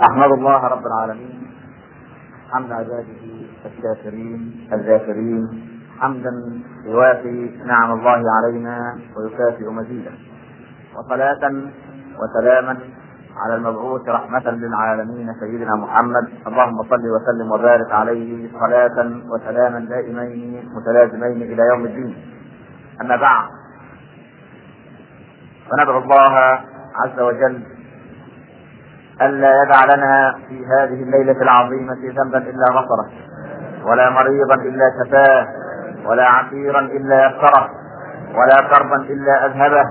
أحمد الله رب العالمين حمد عباده الشاكرين الذاكرين حمدا يوافي نعم الله علينا ويكافئ مزيدا وصلاة وسلاما على المبعوث رحمة للعالمين سيدنا محمد اللهم صل وسلم وبارك عليه صلاة وسلاما دائمين متلازمين إلى يوم الدين أما بعد فندعو الله عز وجل ألا يدع لنا في هذه الليلة العظيمة ذنبا إلا غفره ولا مريضا إلا شفاه ولا عسيرا إلا يسره ولا كربا إلا أذهبه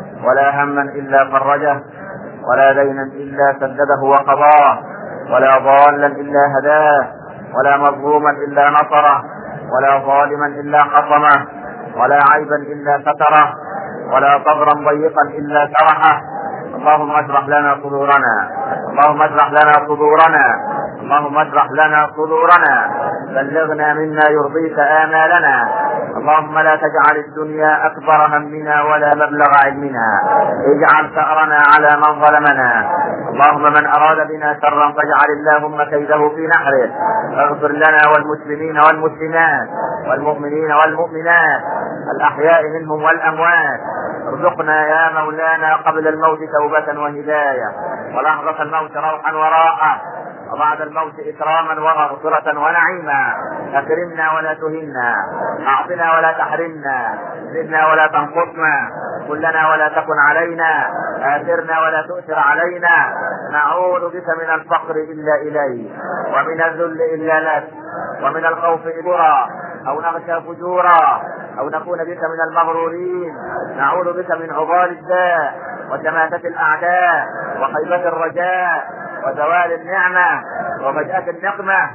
ولا هما إلا فرجه ولا دينا إلا سدده وقضاه ولا ضالا إلا هداه ولا مظلوما إلا نصره ولا ظالما إلا قصمه ولا عيبا إلا ستره ولا صبرا ضيقا إلا شرحه اللهم اشرح لنا صدورنا اللهم اشرح لنا صدورنا اللهم اشرح لنا صدورنا بلغنا مما يرضيك آمالنا اللهم لا تجعل الدنيا أكبر همنا ولا مبلغ علمنا اجعل ثأرنا على من ظلمنا اللهم من أراد بنا شرا فاجعل اللهم كيده في نحره اغفر لنا والمسلمين والمسلمات والمؤمنين والمؤمنات الأحياء منهم والأموات ارزقنا يا مولانا قبل الموت توبة وهداية ولحظة الموت روحا وراحة وبعد الموت إكراما ومغفرة ونعيما أكرمنا ولا تهنا أعطنا ولا تحرمنا زدنا ولا تنقصنا كلنا ولا تكن علينا آثرنا ولا تؤثر علينا نعوذ بك من الفقر إلا إليك ومن الذل إلا لك ومن الخوف إبرا أو نغشى فجورا أو نكون بك من المغرورين نعوذ بك من عضال الداء وشماتة الأعداء وخيبة الرجاء وزوال النعمة وفجأة النقمة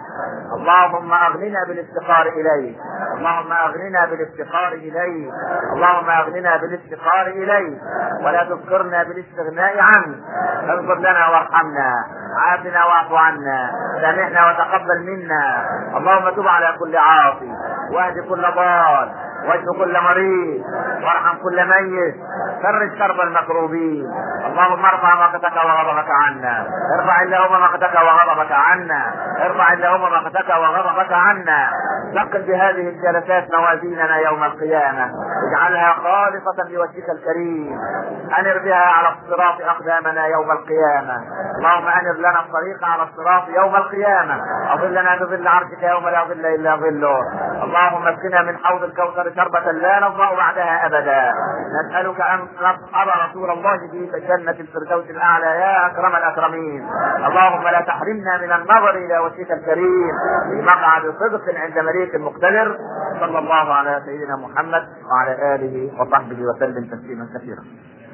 اللهم أغننا بالافتقار إليك اللهم أغننا بالافتقار إليك اللهم أغننا بالافتقار إليك ولا تذكرنا بالاستغناء عنك اغفر لنا وارحمنا عافنا واعف عنا سامحنا وتقبل منا اللهم تب على كل عاصي واهد كل ضال واشف كل مريض وارحم كل ميت فرج كرب المكروبين اللهم ارفع مقتك وغضبك عنا ارفع اللهم مقتك وغضبك عنا ارفع اللهم مقتك وغضبك عنا ثقل بهذه الجلسات موازيننا يوم القيامة اجعلها خالصة لوجهك الكريم انر بها على الصراط اقدامنا يوم القيامة اللهم انر لنا الطريق على الصراط يوم القيامة اظلنا بظل عرشك يوم لا ظل الا ظله اللهم اسقنا من حوض الكوثر شربة لا نظمأ بعدها ابدا نسألك ان نصحب رسول الله في جنة الفردوس الاعلى يا اكرم الاكرمين اللهم لا تحرمنا من النظر الى وجهك الكريم في مقعد صدق عند مليك مقتدر صلى الله على سيدنا محمد وعلى اله وصحبه وسلم تسليما كثيرا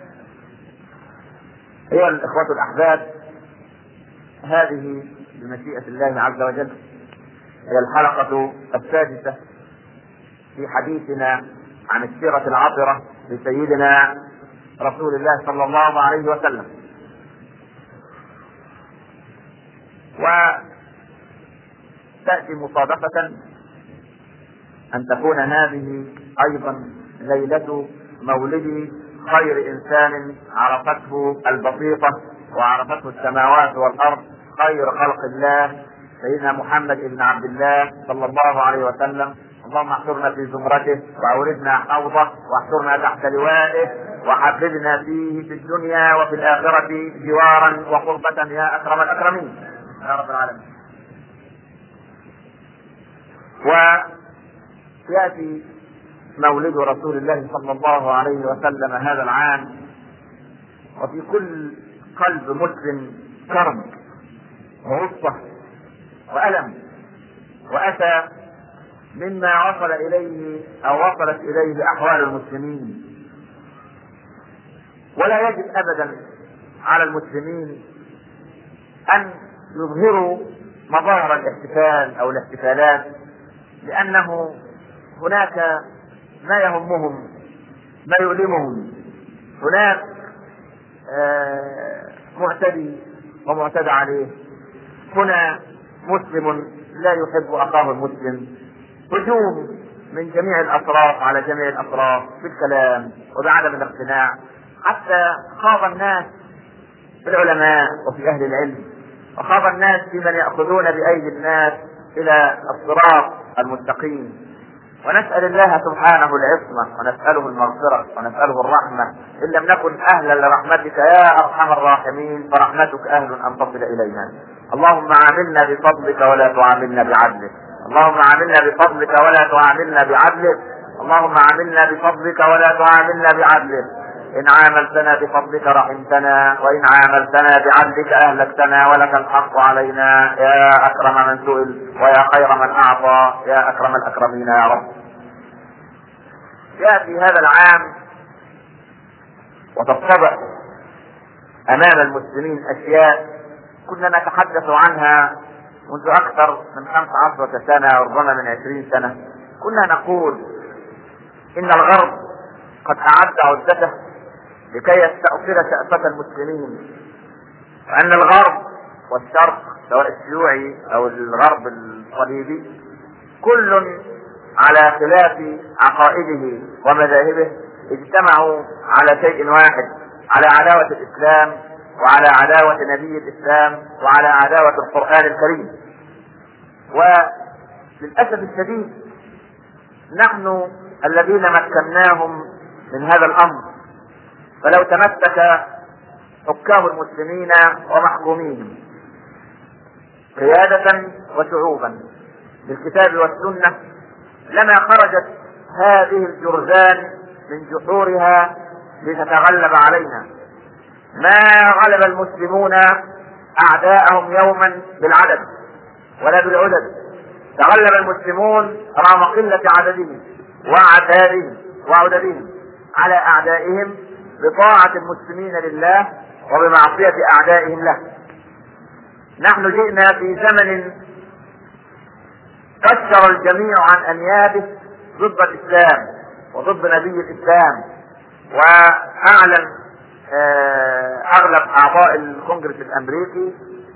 ايها الاخوة الاحباب هذه بمشيئة الله عز وجل هي الحلقة السادسة في حديثنا عن السيرة العطرة لسيدنا رسول الله صلى الله عليه وسلم وتأتي مصادفة أن تكون هذه أيضا ليلة مولد خير إنسان عرفته البسيطة وعرفته السماوات والأرض خير خلق الله سيدنا محمد بن عبد الله صلى الله عليه وسلم اللهم احشرنا في زمرته واوردنا حوضه واحشرنا تحت لوائه وحببنا فيه في الدنيا وفي الآخرة جوارا وقربة يا أكرم الأكرمين يا رب العالمين ويأتي مولد رسول الله صلى الله عليه وسلم هذا العام وفي كل قلب مسلم كرب وغصة وألم وأتى مما وصل إليه أو وصلت إليه أحوال المسلمين ولا يجب أبدا على المسلمين أن يظهروا مظاهر الاحتفال أو الاحتفالات لأنه هناك ما يهمهم ما يؤلمهم هناك آه معتدي ومعتدى عليه هنا مسلم لا يحب اخاه المسلم هجوم من جميع الاطراف على جميع الاطراف بالكلام وبعدم الاقتناع حتى خاض الناس في العلماء وفي اهل العلم وخاض الناس في من يأخذون بأيدي الناس إلى الصراط المستقيم ونسأل الله سبحانه العصمة ونسأله المغفرة ونسأله الرحمة إن لم نكن أهلا لرحمتك يا أرحم الراحمين فرحمتك أهل أن تصل إلينا اللهم عاملنا بفضلك ولا تعاملنا بعدلك اللهم عاملنا بفضلك ولا تعاملنا بعدلك اللهم عاملنا بفضلك ولا تعاملنا بعدلك إن عاملتنا بفضلك رحمتنا وإن عاملتنا بعدلك أهلكتنا ولك الحق علينا يا أكرم من سئل ويا خير من أعطى يا أكرم الأكرمين يا رب يأتي هذا العام وتتضح أمام المسلمين أشياء كنا نتحدث عنها منذ أكثر من خمس عشرة سنة وربما من عشرين سنة كنا نقول إن الغرب قد أعد عدته لكي يستأصل شأفة المسلمين وأن الغرب والشرق سواء الشيوعي أو الغرب الصليبي كل على خلاف عقائده ومذاهبه اجتمعوا على شيء واحد على عداوة الإسلام وعلى عداوة نبي الإسلام وعلى عداوة القرآن الكريم وللأسف الشديد نحن الذين مكناهم من هذا الأمر فلو تمسك حكام المسلمين ومحكوميهم قيادة وشعوبا بالكتاب والسنة لما خرجت هذه الجرذان من جحورها لتتغلب علينا ما غلب المسلمون أعداءهم يوما بالعدد ولا بالعدد تغلب المسلمون رغم قلة عددهم وعتادهم وعددهم على أعدائهم بطاعة المسلمين لله وبمعصية أعدائهم له نحن جئنا في زمن كسر الجميع عن أنيابه ضد الإسلام وضد نبي الإسلام وأعلن أغلب أعضاء الكونجرس الأمريكي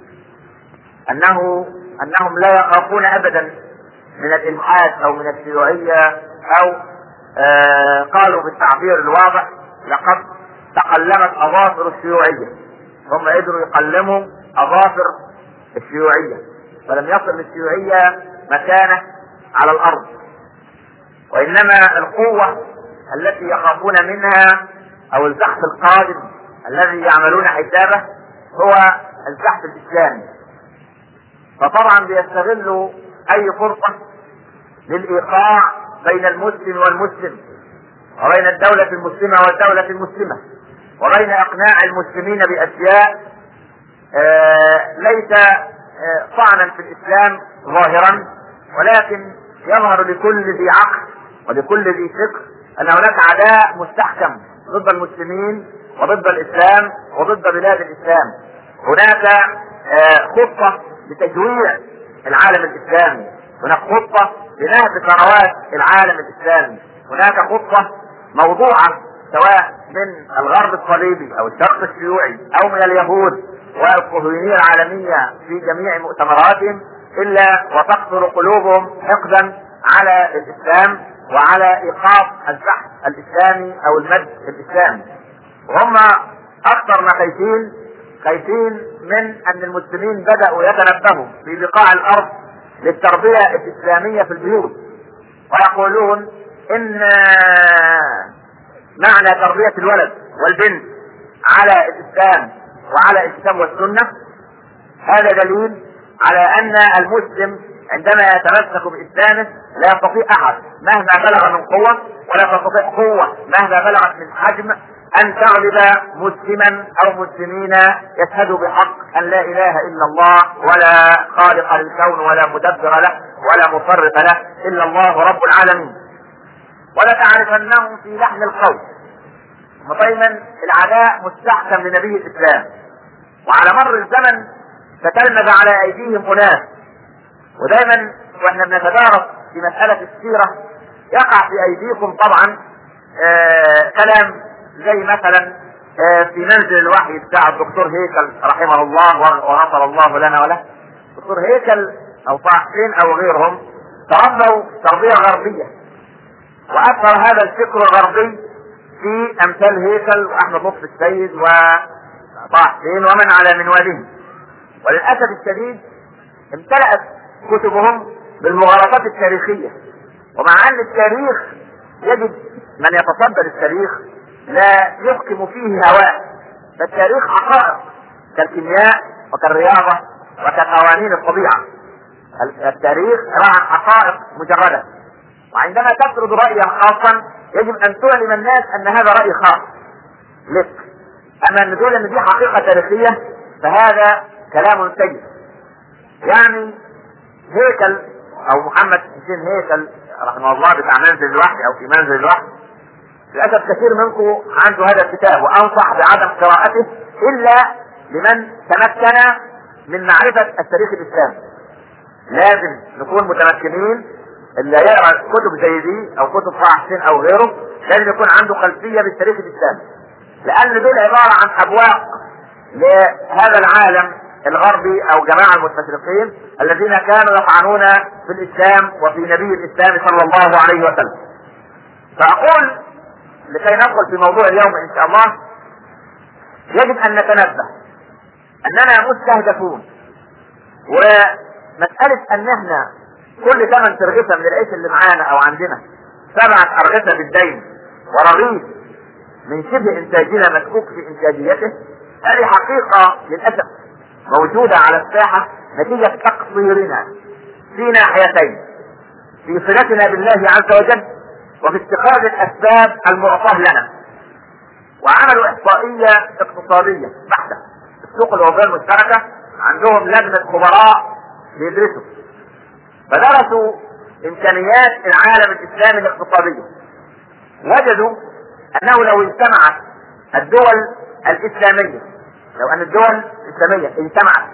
أنه أنهم لا يخافون أبدا من الإلحاد أو من الشيوعية أو قالوا بالتعبير الواضح لقد تقلمت اظافر الشيوعيه هم قدروا يقلموا اظافر الشيوعيه فلم يصل للشيوعيه مكانه على الارض وانما القوه التي يخافون منها او الزحف القادم الذي يعملون حسابه هو الزحف الاسلامي فطبعا بيستغلوا اي فرصه للايقاع بين المسلم والمسلم وبين الدولة المسلمة والدولة المسلمة وبين إقناع المسلمين بأشياء آه ليس آه طعنا في الإسلام ظاهرا ولكن يظهر لكل ذي عقل ولكل ذي فكر أن هناك عداء مستحكم ضد المسلمين وضد الإسلام وضد بلاد الإسلام هناك آه خطة لتجويع العالم الإسلامي هناك خطة لنهب ثروات العالم الإسلامي هناك خطة موضوعة سواء من الغرب الصليبي او الشرق الشيوعي او من اليهود والصهيونية العالمية في جميع مؤتمراتهم الا وتقتل قلوبهم حقدا على الاسلام وعلى ايقاف البحث الاسلامي او المد الاسلامي وهم اكثر ما خايفين خايفين من ان المسلمين بدأوا يتنبهوا في بقاع الارض للتربية الاسلامية في البيوت ويقولون ان معنى تربية الولد والبنت على الاسلام وعلى الكتاب والسنة هذا دليل على ان المسلم عندما يتمسك باسلامه لا يستطيع احد مهما بلغ من قوة ولا تستطيع قوة مهما بلغت من حجم ان تغلب مسلما او مسلمين يشهدوا بحق ان لا اله الا الله ولا خالق للكون ولا مدبر له ولا مصرف له الا الله رب العالمين ولتعرفنهم في لحن القول ودايما العداء مستحكم لنبي الاسلام وعلى مر الزمن تتلمذ على ايديهم اناس ودايما واحنا بنتدارس في مسألة السيرة يقع في ايديكم طبعا آه كلام زي مثلا آه في منزل الوحي بتاع الدكتور هيكل رحمه الله وغفر الله لنا وله الدكتور هيكل او طه حسين او غيرهم تربوا تربية غربية واثر هذا الفكر الغربي في امثال هيكل واحمد لطفي السيد وطه حسين ومن على منوالهم وللاسف الشديد امتلأت كتبهم بالمغالطات التاريخيه ومع ان التاريخ يجب من يتصدر التاريخ لا يحكم فيه هواء فالتاريخ حقائق كالكيمياء وكالرياضه وكقوانين الطبيعه التاريخ عباره عن حقائق مجرده وعندما تفرض رايا خاصا يجب ان تعلم الناس ان هذا راي خاص لك اما ان تقول ان دي حقيقه تاريخيه فهذا كلام سيء يعني هيكل او محمد حسين هيكل رحمه الله بتاع منزل الوحي او في منزل الوحي للاسف كثير منكم عنده هذا الكتاب وانصح بعدم قراءته الا لمن تمكن من معرفه التاريخ الاسلامي لازم نكون متمكنين اللي يقرا كتب زي دي او كتب طه حسين او غيره لازم يكون عنده خلفيه بالتاريخ الاسلامي لان دول عباره عن ابواق لهذا العالم الغربي او جماعه المستشرقين الذين كانوا يطعنون في الاسلام وفي نبي الاسلام صلى الله عليه وسلم. فاقول لكي ندخل في موضوع اليوم ان شاء الله يجب ان نتنبه اننا مستهدفون ومساله ان احنا كل ثمن ترغفه من العيش اللي معانا او عندنا سبعه ارغفه بالدين ورغيف من شبه انتاجنا مشكوك في انتاجيته هذه حقيقه للاسف موجودة على الساحة نتيجة تقصيرنا في ناحيتين في صلتنا بالله عز وجل وفي اتخاذ الأسباب المعطاة لنا وعملوا إحصائية اقتصادية بحتة السوق الأوروبية المشتركة عندهم لجنة خبراء بيدرسوا فدرسوا إمكانيات العالم الإسلامي الاقتصادية وجدوا أنه لو اجتمعت الدول الإسلامية لو ان الدول الاسلاميه اجتمعت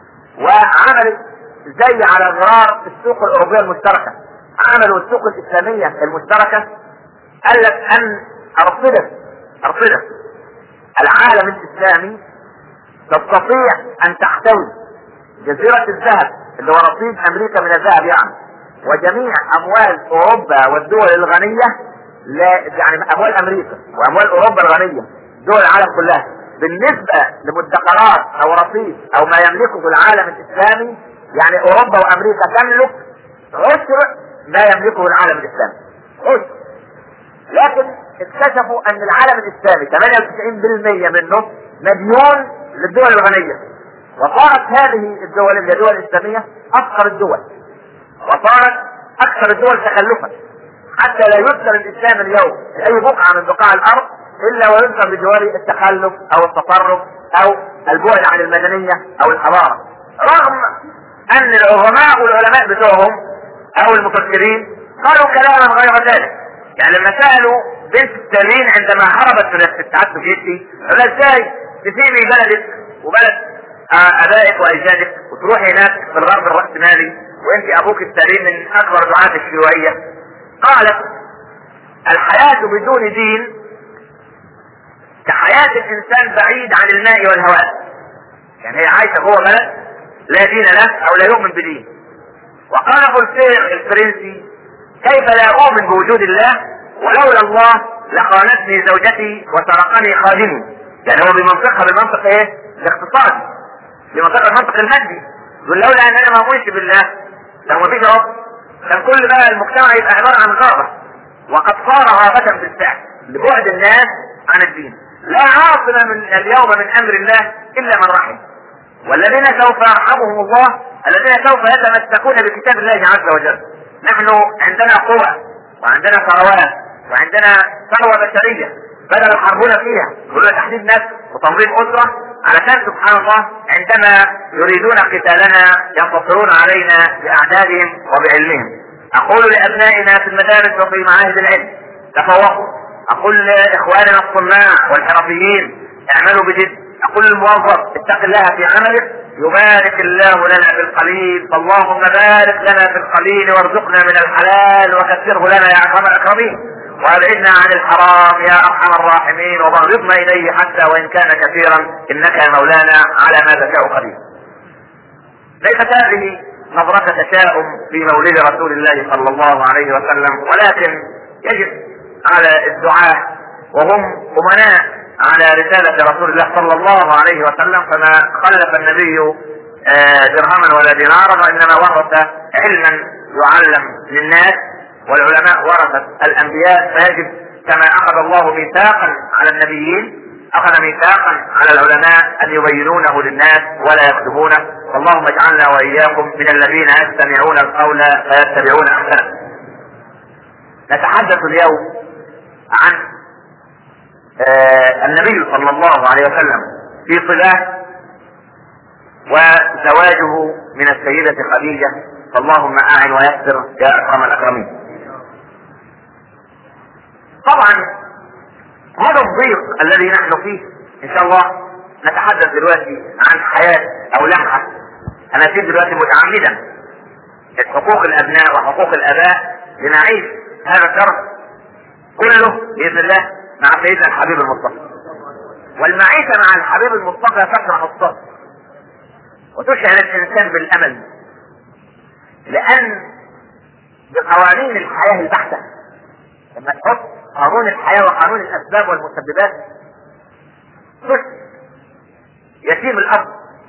وعملت زي على غرار السوق الاوروبيه المشتركه عملوا السوق الاسلاميه المشتركه قال لك ان ارصده ارصده العالم الاسلامي تستطيع ان تحتوي جزيره الذهب اللي هو رصيد امريكا من الذهب يعني وجميع اموال اوروبا والدول الغنيه لا يعني اموال امريكا واموال اوروبا الغنيه دول العالم كلها بالنسبة لمدخرات او رصيد او ما يملكه العالم الاسلامي يعني اوروبا وامريكا تملك عشر ما يملكه العالم الاسلامي عشر لكن اكتشفوا ان العالم الاسلامي 98% منه مديون للدول الغنية وصارت هذه الدول اللي الدول الاسلامية افقر الدول وصارت اكثر الدول تخلفا حتى لا يذكر الاسلام اليوم في اي بقعة من بقاع الارض الا ويذكر بجوار التخلف او التطرف او البعد عن المدنية او الحضارة رغم ان العظماء والعلماء بتوعهم او المفكرين قالوا كلاما غير ذلك يعني لما سألوا بنت التابعين عندما هربت من الاتحاد السوفيتي قال ازاي تسيبي بلدك وبلد ابائك واجدادك وتروحي هناك في الغرب الرأسمالي وانت ابوك التابعين من اكبر دعاة الشيوعية قالت الحياة بدون دين كحياة الإنسان بعيد عن الماء والهواء يعني هي عايشة جوه بلد لا دين له أو لا يؤمن بدين وقال فولتير الفرنسي كيف لا أؤمن بوجود الله ولولا الله لخانتني زوجتي وسرقني خادمي يعني هو بمنطقها بمنطق ايه؟ الاقتصادي بمنطق المنطق المادي يقول لولا ان انا ما اؤمنش بالله لو ما فيش رب كان كل بقى المجتمع يبقى عباره عن غابه وقد صار غابه بالفعل لبعد الناس عن الدين لا عاصم من اليوم من امر الله الا من رحم والذين سوف يرحمهم الله الذين سوف يتمسكون بكتاب الله عز وجل نحن عندنا قوة وعندنا ثروات وعندنا ثروة بشرية بدل يحاربون فيها يقولون تحديد نفس وتنظيم أسرة علشان سبحان الله عندما يريدون قتالنا ينتصرون علينا بأعدادهم وبعلمهم أقول لأبنائنا في المدارس وفي معاهد العلم تفوقوا أقول لإخواننا الصناع والحرفيين اعملوا بجد أقول للموظف اتق الله في عملك يبارك الله لنا بالقليل فاللهم بارك لنا في القليل وارزقنا من الحلال وكثره لنا يا أكرم الأكرمين وابعدنا عن الحرام يا ارحم الراحمين وبغضنا اليه حتى وان كان كثيرا انك يا مولانا على ما تشاء قدير. ليست هذه نظرة تشاؤم في مولد رسول الله صلى الله عليه وسلم ولكن يجب على الدعاة وهم امناء على رسالة رسول الله صلى الله عليه وسلم فما خلف النبي آه، درهما ولا دينارا وانما ورث علما يعلم للناس والعلماء ورثة الانبياء فيجب كما اخذ الله ميثاقا على النبيين اخذ ميثاقا على العلماء ان يبينونه للناس ولا يكتبونه اللهم اجعلنا واياكم من الذين يستمعون القول فيتبعون احسنه نتحدث اليوم عن آه النبي صلى الله عليه وسلم في صلاه وزواجه من السيدة خديجة فاللهم أعن ويسر يا أكرم الأكرمين طبعا هذا الضيق الذي نحن فيه ان شاء الله نتحدث دلوقتي عن حياة او لمحة انا سيب دلوقتي متعمدا حقوق الابناء وحقوق الاباء لنعيش هذا الشرف كله باذن الله مع سيدنا الحبيب المصطفى والمعيشة مع الحبيب المصطفى تشرح الصدر وتشعر الانسان بالامل لان بقوانين الحياة البحتة لما تحط قانون الحياة وقانون الأسباب والمسببات طفل يتيم الأب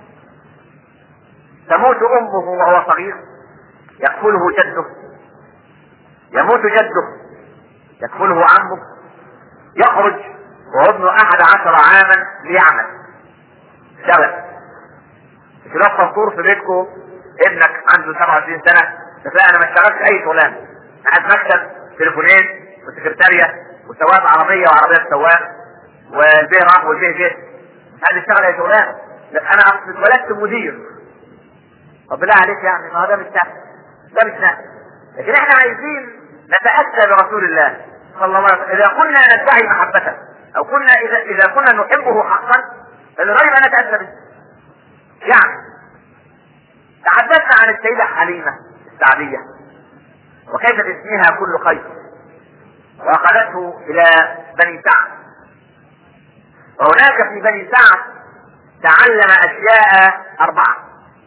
تموت أمه وهو صغير يكفله جده يموت جده يكفله عمه يخرج وهو ابن أحد عشر عاما ليعمل شغل تلاقي فطور في بيتكم ابنك عنده 27 سنة تلاقي أنا ما اشتغلتش أي شغلانة قاعد مكتب تليفونين وسكرتارية وسواق عربية وعربية سواق والبيه راح والبيه جه هذا اشتغل يا شغلانة انا اتولدت مدير طب بالله عليك يعني ما هو ده مش سهل ده مش سهل لكن احنا عايزين نتأتى برسول الله صلى الله عليه وسلم اذا كنا ندعي محبته او كنا اذا اذا كنا نحبه حقا فالغيب ان نتأتى به يعني تحدثنا عن السيدة حليمة السعدية وكيف تسميها كل خير واخذته الى بني سعد وهناك في بني سعد تعلم اشياء اربعه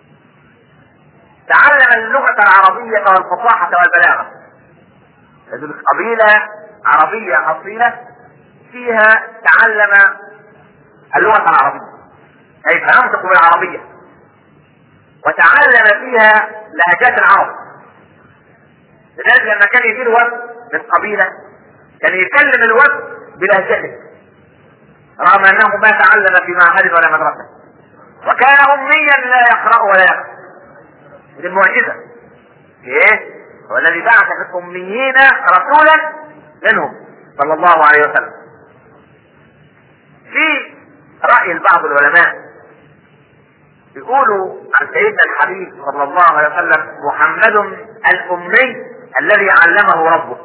تعلم اللغه العربيه والفصاحه والبلاغه هذه قبيله عربيه اصيله فيها تعلم اللغه العربيه اي فينطق بالعربيه وتعلم فيها لهجات العرب لذلك لما كان يجي وفد من قبيله كان يكلم الوفد بلهجته رغم انه ما تعلم في معهد ولا مدرسه وكان اميا لا يقرا ولا يكتب دي المعجزه ايه هو الذي بعث في الاميين رسولا منهم صلى الله عليه وسلم في راي بعض العلماء يقولوا عن سيدنا الحبيب صلى الله عليه وسلم محمد الامي الذي علمه ربه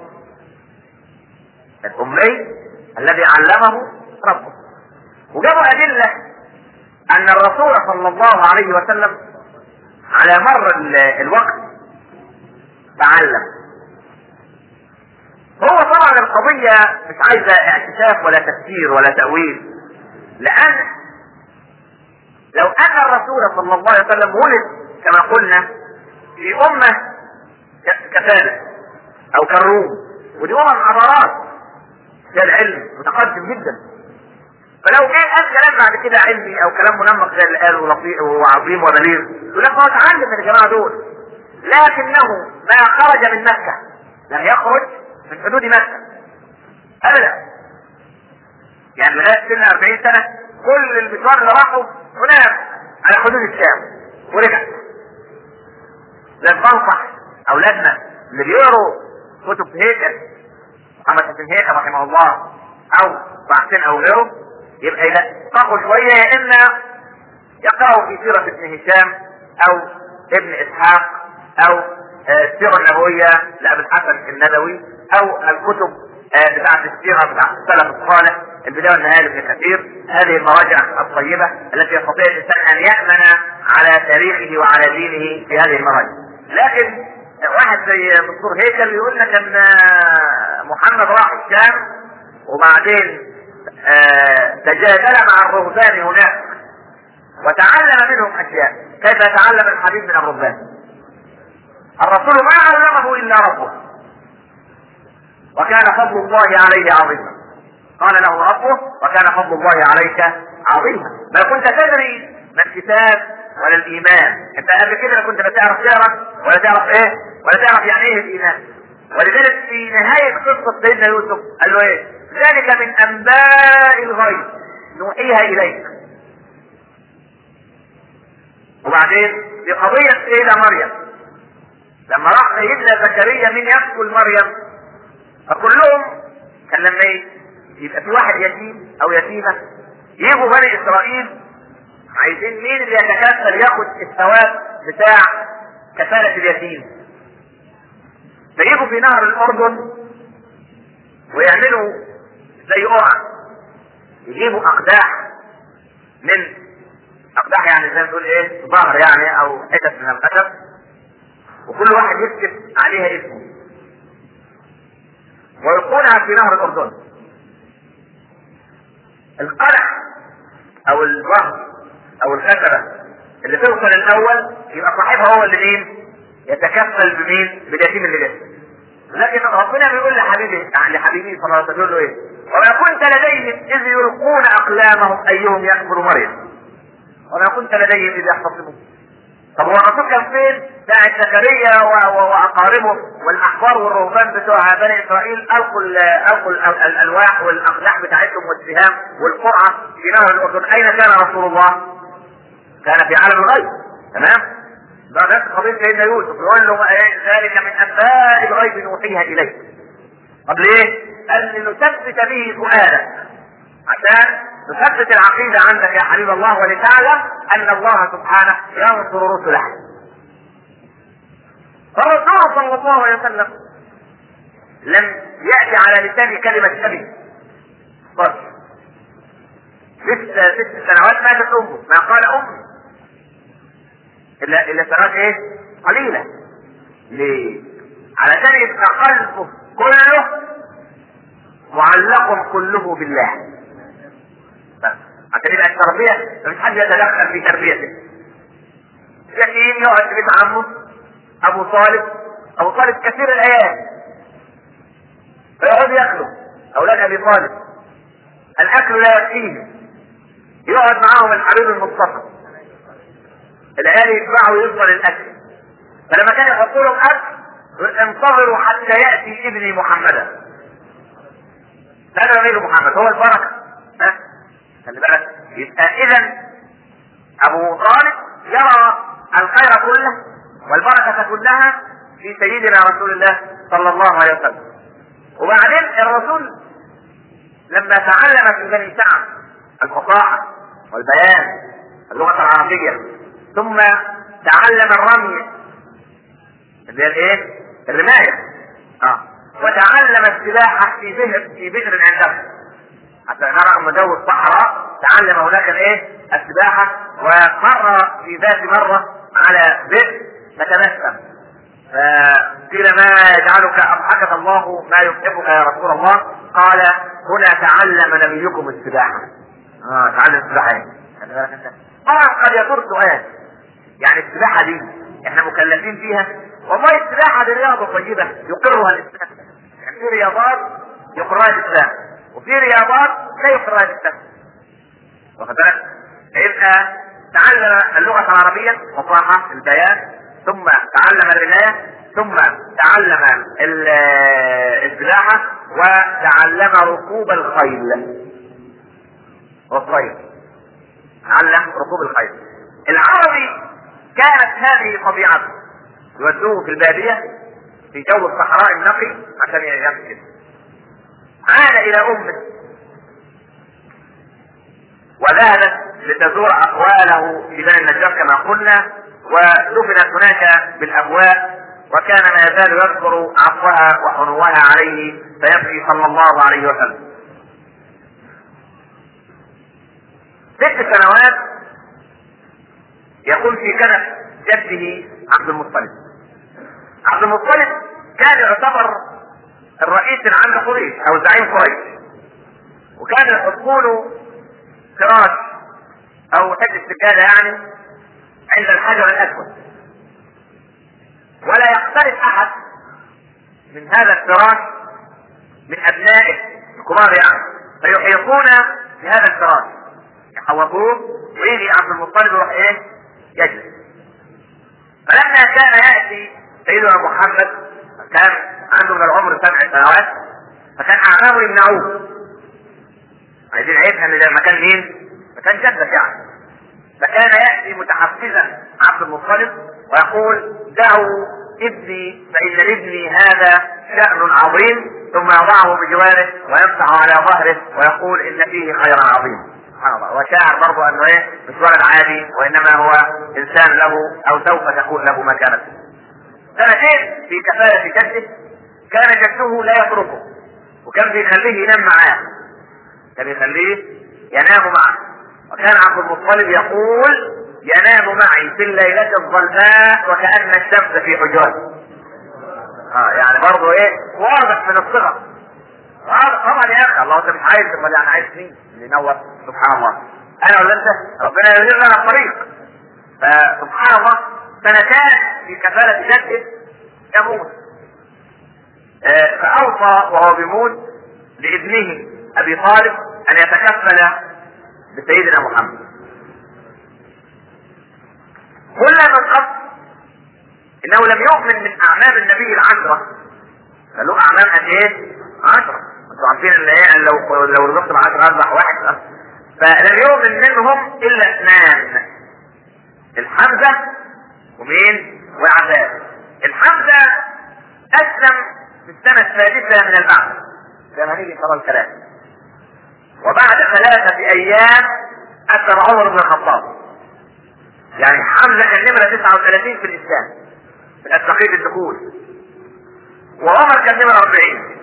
الأمي الذي علمه ربه وجابوا أدلة أن الرسول صلى الله عليه وسلم على مر الوقت تعلم هو طبعا القضية مش عايزة اعتشاف ولا تفسير ولا تأويل لأن لو أن الرسول صلى الله عليه وسلم ولد كما قلنا في أمة كفالة أو كالروم ودي أمم حضارات ده العلم متقدم جدا فلو جه قال كلام بعد كده علمي او كلام منمق زي اللي قاله لطيف وعظيم وبليغ يقول لك ما هو اتعلم من الجماعه دول لكنه ما خرج من مكه لم يخرج من حدود مكه ابدا يعني لغايه سن 40 سنه كل المشوار اللي راحوا هناك على حدود الشام ورجع لازم بنصح اولادنا اللي بيقروا كتب هيكل محمد حسين هيكل رحمه الله او بعثين او غيره يبقى يدققوا شويه يا اما يقرأوا في سيرة ابن هشام او ابن اسحاق او السيرة النبوية لأبي الحسن الندوي او الكتب بتاعة السيرة بتاعة السلف الصالح البداية والنهاية لابن كثير هذه المراجع الطيبة التي يستطيع الإنسان أن يأمن على تاريخه وعلى دينه في هذه المراجع لكن واحد زي دكتور هيكل يقول لك ان محمد راح الشام وبعدين تجادل مع الرهبان هناك وتعلم منهم اشياء كيف يتعلم الحبيب من الرهبان الرسول ما علمه الا ربه وكان فضل الله عليه عظيما قال له ربه وكان فضل الله عليك عظيما ما كنت تدري ما الكتاب ولا الايمان انت قبل كده كنت لا تعرف تقرا ولا تعرف ايه ولا تعرف يعني ايه الايمان ولذلك في نهاية قصة سيدنا يوسف قال له ايه ذلك من انباء الغيب نوحيها اليك وبعدين في قضية سيدة مريم لما راح سيدنا زكريا من يقتل مريم فكلهم كان لما ايه يبقى في واحد يتيم او يتيمة يجوا بني اسرائيل عايزين مين اللي يتكفل ياخد الثواب بتاع كفالة اليتيم فيجوا في نهر الاردن ويعملوا زي قرعة يجيبوا اقداح من اقداح يعني زي ما تقول ايه ظهر يعني او حتت من الخشب وكل واحد يكتب عليها اسمه ويلقونها في نهر الاردن القلع او الظهر او الخشبه اللي توصل الاول يبقى صاحبها هو اللي مين يتكفل بمين باليتيم اللي جاي لكن ربنا بيقول لحبيبي لحبيبي صلى الله عليه وسلم ايه وما كنت لديهم اذ يلقون اقلامهم ايهم يكفر مريم وما كنت لديهم اذ يختصمون طب هو الرسول كان فين؟ ساعة زكريا واقاربه والاحبار والرهبان بتوع بني اسرائيل القوا القوا الالواح والاقداح بتاعتهم والسهام والقرعه في نهر الاردن، اين كان رسول الله؟ كان في عالم الغيب، تمام؟ ده نفس قضيه سيدنا يوسف يقول له ذلك من انباء الغيب نوحيها اليك. طب ليه؟ قال لنثبت به فؤادك عشان تثبت العقيدة عندك يا حبيب الله ولتعلم أن الله سبحانه ينصر رسله. فالرسول صلى الله عليه وسلم لم يأتي على لسان كلمة أبي طيب لسه ست سنوات ماتت أمه ما قال أمي إلا إلا سنوات إيه؟ قليلة ليه؟ علشان يبقى قلبه كله معلق كله بالله بس عشان يبقى التربية مفيش حد يتدخل في تربيته يتيم يقعد في بيت عمه أبو طالب أبو طالب كثير الآيات فيقعد ياكلوا أولاد أبي طالب الأكل لا يكفيهم يقعد معاهم الحبيب المصطفى العيال يتبعوا ويفضل الأكل فلما كان يحط لهم أكل انتظروا حتى يأتي ابني محمدا لا غير محمد هو البركة ها خلي بالك يبقى اذا ابو طالب يرى الخير كله والبركة كلها في سيدنا رسول الله صلى الله عليه وسلم وبعدين الرسول لما تعلم في بني سعد الفصاحة والبيان اللغة العربية ثم تعلم الرمي اللي هي الايه؟ الرماية اه وتعلم السباحة في بئر في بئر عنده حتى نرى رغم جو الصحراء تعلم هناك الايه؟ السباحة ومر في ذات مرة على بئر فتنسم فقيل ما يجعلك أضحكك الله ما يضحكك يا رسول الله قال هنا تعلم نبيكم السباحة اه تعلم السباحة ايه؟ طبعا قد يدور سؤال يعني السباحة دي احنا مكلفين فيها والله السباحة دي رياضة طيبة يقرها الإسلام يعني في رياضات يقرها الإسلام وفي رياضات لا يقرها الإسلام واخد بالك؟ يبقى تعلم اللغة العربية فصاحة البيان ثم تعلم الرماية ثم تعلم السباحة وتعلم ركوب الخيل والطير تعلم ركوب الخيل العربي كانت هذه طبيعته يودوه في البادية في جو الصحراء النقي عشان يمشي عاد إلى أمه وذهبت لتزور أقواله في بني النجار كما قلنا ودفنت هناك بالأبواء وكان ما يزال يذكر عفوها وحنوها عليه فيبكي صلى الله عليه وسلم ست سنوات يكون في كنف جده عبد المطلب عبد المطلب كان يعتبر الرئيس العام لقريش او زعيم قريش وكان يحطون فراش او حته سجاده يعني عند الحجر الاسود ولا يقترب احد من هذا الفراش من ابنائه الكبار يعني فيحيطون بهذا الفراش يحوطوه ويجي عبد المطلب يروح ايه يجلس فلما كان ياتي سيدنا محمد كان عنده من العمر سبع سنوات فكان اعمامه يمنعوه عايزين عيبها ان ده مكان مين؟ مكان جدك يعني فكان ياتي متحفزا عبد المطلب ويقول دعوا ابني فان لابني هذا شأن عظيم ثم يضعه بجواره ويمسح على ظهره ويقول ان فيه خيرا عظيما سبحان الله وشاعر برضه انه ايه مش ولد عادي وانما هو انسان له او سوف تكون له مكانه سنتين في كفالة جده كان جده لا يتركه وكان بيخليه ينام معاه كان يخليه ينام معه وكان عبد المطلب يقول ينام معي في الليلة الظلماء وكأن الشمس في حجرته اه يعني برضه ايه واضح من الصغر طبعا يا اخي الله انت مش عايز امال يعني عايز مين اللي ينور سبحان الله انا ولا انت ربنا ينير لنا الطريق فسبحان الله سنتان في كفالة جده يموت آه فأوصى وهو بيموت لابنه أبي طالب أن يتكفل بسيدنا محمد قلنا من قبل انه لم يؤمن من اعمام النبي العشرة قالوا اعمام قد ايه؟ عشرة انتوا عارفين ان ايه لو لو رزقت العشرة اربح واحد فلم يؤمن منهم الا اثنان الحمزة ومين؟ والعباس الحمزة اسلم في السنة السادسة من البعث زي ما هنيجي نقرا الكلام وبعد ثلاثة ايام اسلم عمر بن الخطاب يعني حمزة كان نمرة 39 في الاسلام من التقييد الدخول وعمر كان نمرة 40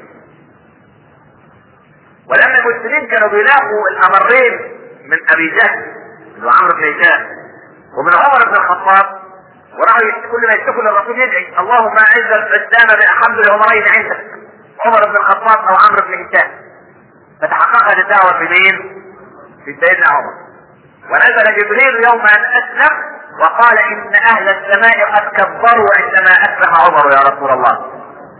ولما المسلمين كانوا بيلاقوا الامرين من ابي جهل وعمرو بن هشام ومن عمر بن الخطاب وراحوا كل ما يشتكوا للرسول يدعي اللهم اعز الاسلام باحب العمرين عندك عمر بن الخطاب او عمرو بن هشام فتحققت الدعوه في مين؟ في سيدنا عمر ونزل جبريل يوم ان اسلم وقال ان اهل السماء قد كبروا عندما اسلم عمر يا رسول الله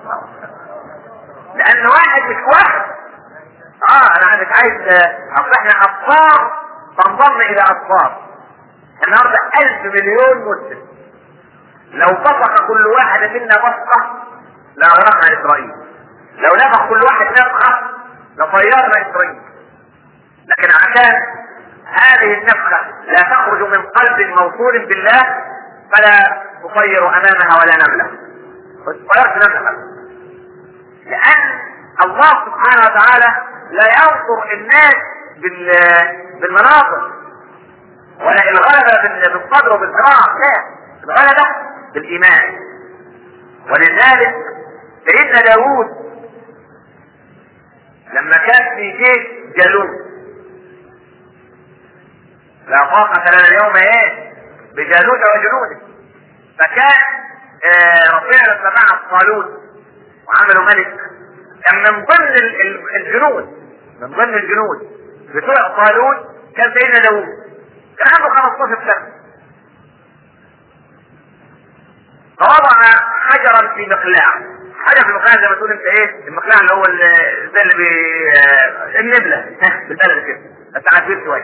لان واحد مش واحد اه انا مش عايز اصل احنا اصفار تنضم الى اصفار النهارده ألف مليون مسلم لو بصق كل واحد منا بصقه لاغرقنا اسرائيل لو نفخ كل واحد نفخه لطيرنا اسرائيل لكن عشان هذه النفخه لا تخرج من قلب موصول بالله فلا تطير امامها ولا نمله طيرت نفخه لان الله سبحانه وتعالى لا ينصر الناس بالمناصر ولا الغلبة بالصدر وبالذراع لا الغلبة بالإيمان ولذلك سيدنا داوود لما كان في جيش جالوت لا طاقة لنا اليوم ايه بجالوت وجنوده فكان آه ربنا لما بعث طالوت وعملوا ملك كان من ضمن الجنود من ضمن الجنود بتوع طالوت كان سيدنا داوود كان عنده 15 سنة فوضع حجرا في مقلاع حجر في المقلاع زي ما تقول انت ايه المقلاع اللي هو زي اللي بي النبلة بالبلد كده بس عارفين شوية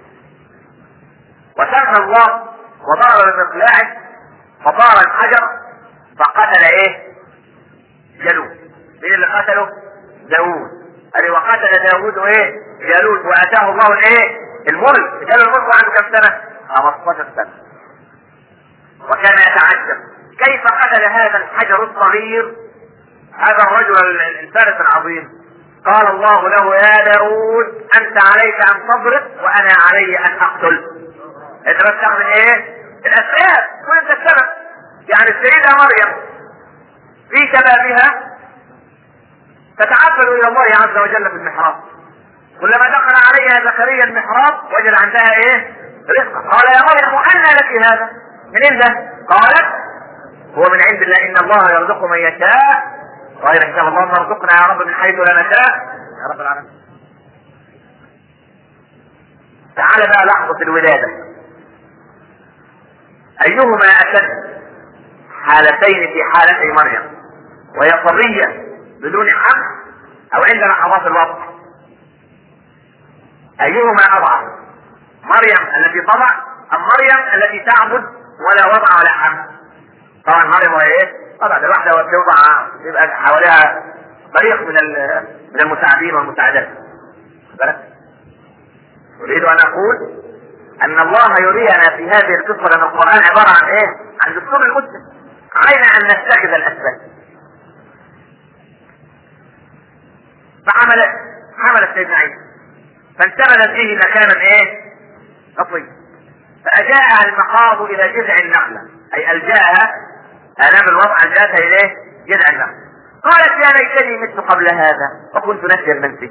وسمى الله وضرب بمقلاعه فطار الحجر فقتل ايه جالوت مين اللي قتله داوود قال وقتل داوود ايه جالوت واتاه الله الايه الملك قال الملك عنده كم سنه 15 سنه وكان يتعجب كيف قتل هذا الحجر الصغير هذا الرجل الفارس العظيم قال الله له يا داود انت عليك ان تضرب وانا علي ان اقتل انت بتستخدم ايه الاسباب كل انت السبب يعني السيده مريم في شبابها تتعبد الى الله عز وجل في المحراب كلما دخل عليها زكريا المحراب وجد عندها ايه رزقا قال يا مريم انى لك هذا منين ده قالت هو من عند الله ان الله يرزق من يشاء غير حساب اللهم ارزقنا يا رب من حيث لا نشاء يا رب العالمين تعال بقى لحظة الولادة أيهما أشد حالتين في حالتي مريم وهي صبية بدون حمل أو عند لحظات الوضع أيهما أضعف مريم التي طبع ام مريم التي تعبد ولا وضع ولا حمل طبعا مريم وهي ايه طبعا الواحده وتوضع يبقى حواليها فريق من من المساعدين والمساعدات بالك اريد ان اقول ان الله يرينا في هذه القصه لان القران عباره عن ايه عن دستور المسلم علينا ان نتخذ الاسباب فعمل حملت سيدنا عيسى فانتبذت به مكانا ايه خطير فاجاءها المخاض الى جذع النخله اي الجاها انام الوضع الجاءتها اليه جذع النخله قالت يا ليتني مت قبل هذا وكنت نسيا منسي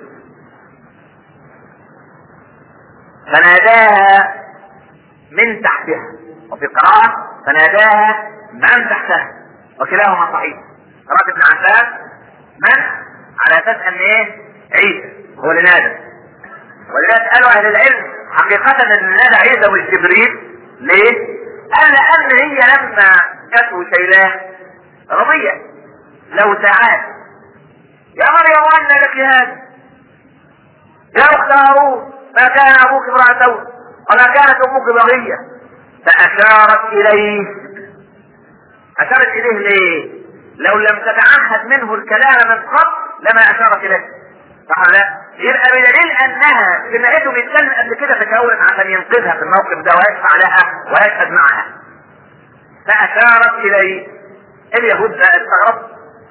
فناداها من تحتها وفي قراءة فناداها من تحتها وكلاهما صحيح قراءة ابن عباس من على اساس ان ايه عيسى هو اللي نادى ولذلك قالوا اهل العلم حقيقة ان نادى عيسى والجبريل ليه؟ قال لان هي لما جت وشيلاه رضية لو ساعات يا مريم ان لك هذا يا اخت هارون ما كان ابوك امرأة سوء وما كانت امك بغية فاشارت اليه اشارت اليه ليه لو لم تتعهد منه الكلام من قبل لما اشارت اليه صح لا يبقى بدليل انها سمعته بيتكلم قبل كده تكونت عشان ينقذها في الموقف ده ويدفع لها ويشهد معها فاشارت اليه اليهود بقى استغربوا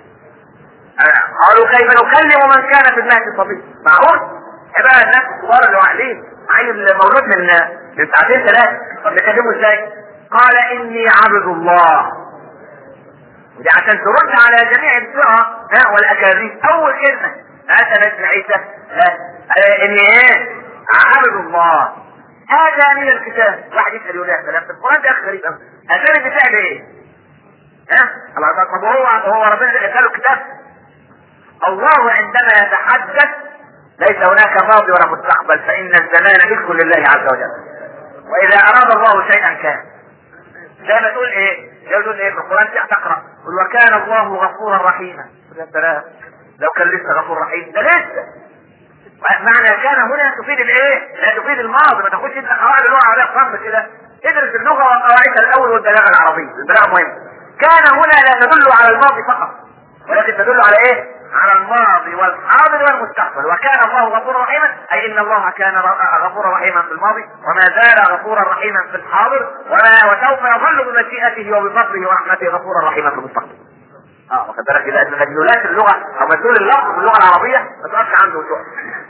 قالوا كيف نكلم من كان في المهد صبي معقول بقى الناس الكبار اللي واعيين عيل مولود من من ساعتين ثلاثه طب نكلمه ازاي؟ قال اني عبد الله ودي عشان ترد على جميع الفرق ها والاكاذيب اول كلمه اتى نبي عيسى لا اني ايه؟ عبد الله هذا من الكتاب واحد يسال يقول يا سلام القران ده غريب قوي اسامي بتاع ايه؟ ها؟ الله طب هو هو ربنا اداله الكتاب الله عندما يتحدث ليس هناك ماضي ولا مستقبل فإن الزمان ملك لله عز وجل وإذا أراد الله شيئا كان زي ما تقول إيه؟ زي ما تقول إيه في القرآن تقرأ قل وكان الله غفورا رحيما يا سلام لو كان لسه غفور رحيم ده لسه معنى كان هنا تفيد الايه؟ لا تفيد الماضي ما تاخدش انت قواعد اللغه العربيه صم كده ادرس اللغه وقواعدها الاول والبلاغه العربيه البلاغه مهم كان هنا لا تدل على الماضي فقط ولكن تدل على ايه؟ على الماضي والحاضر والمستقبل وكان الله غفورا رحيما اي ان الله كان غفورا رحيما في الماضي وما زال غفورا رحيما في الحاضر وما وسوف يظل بمشيئته وبفضله ورحمته غفورا رحيما في المستقبل. اه واخد بالك كده ان مدلولات اللغه او مدلول اللفظ في اللغه العربيه ما تقفش عنده شغل.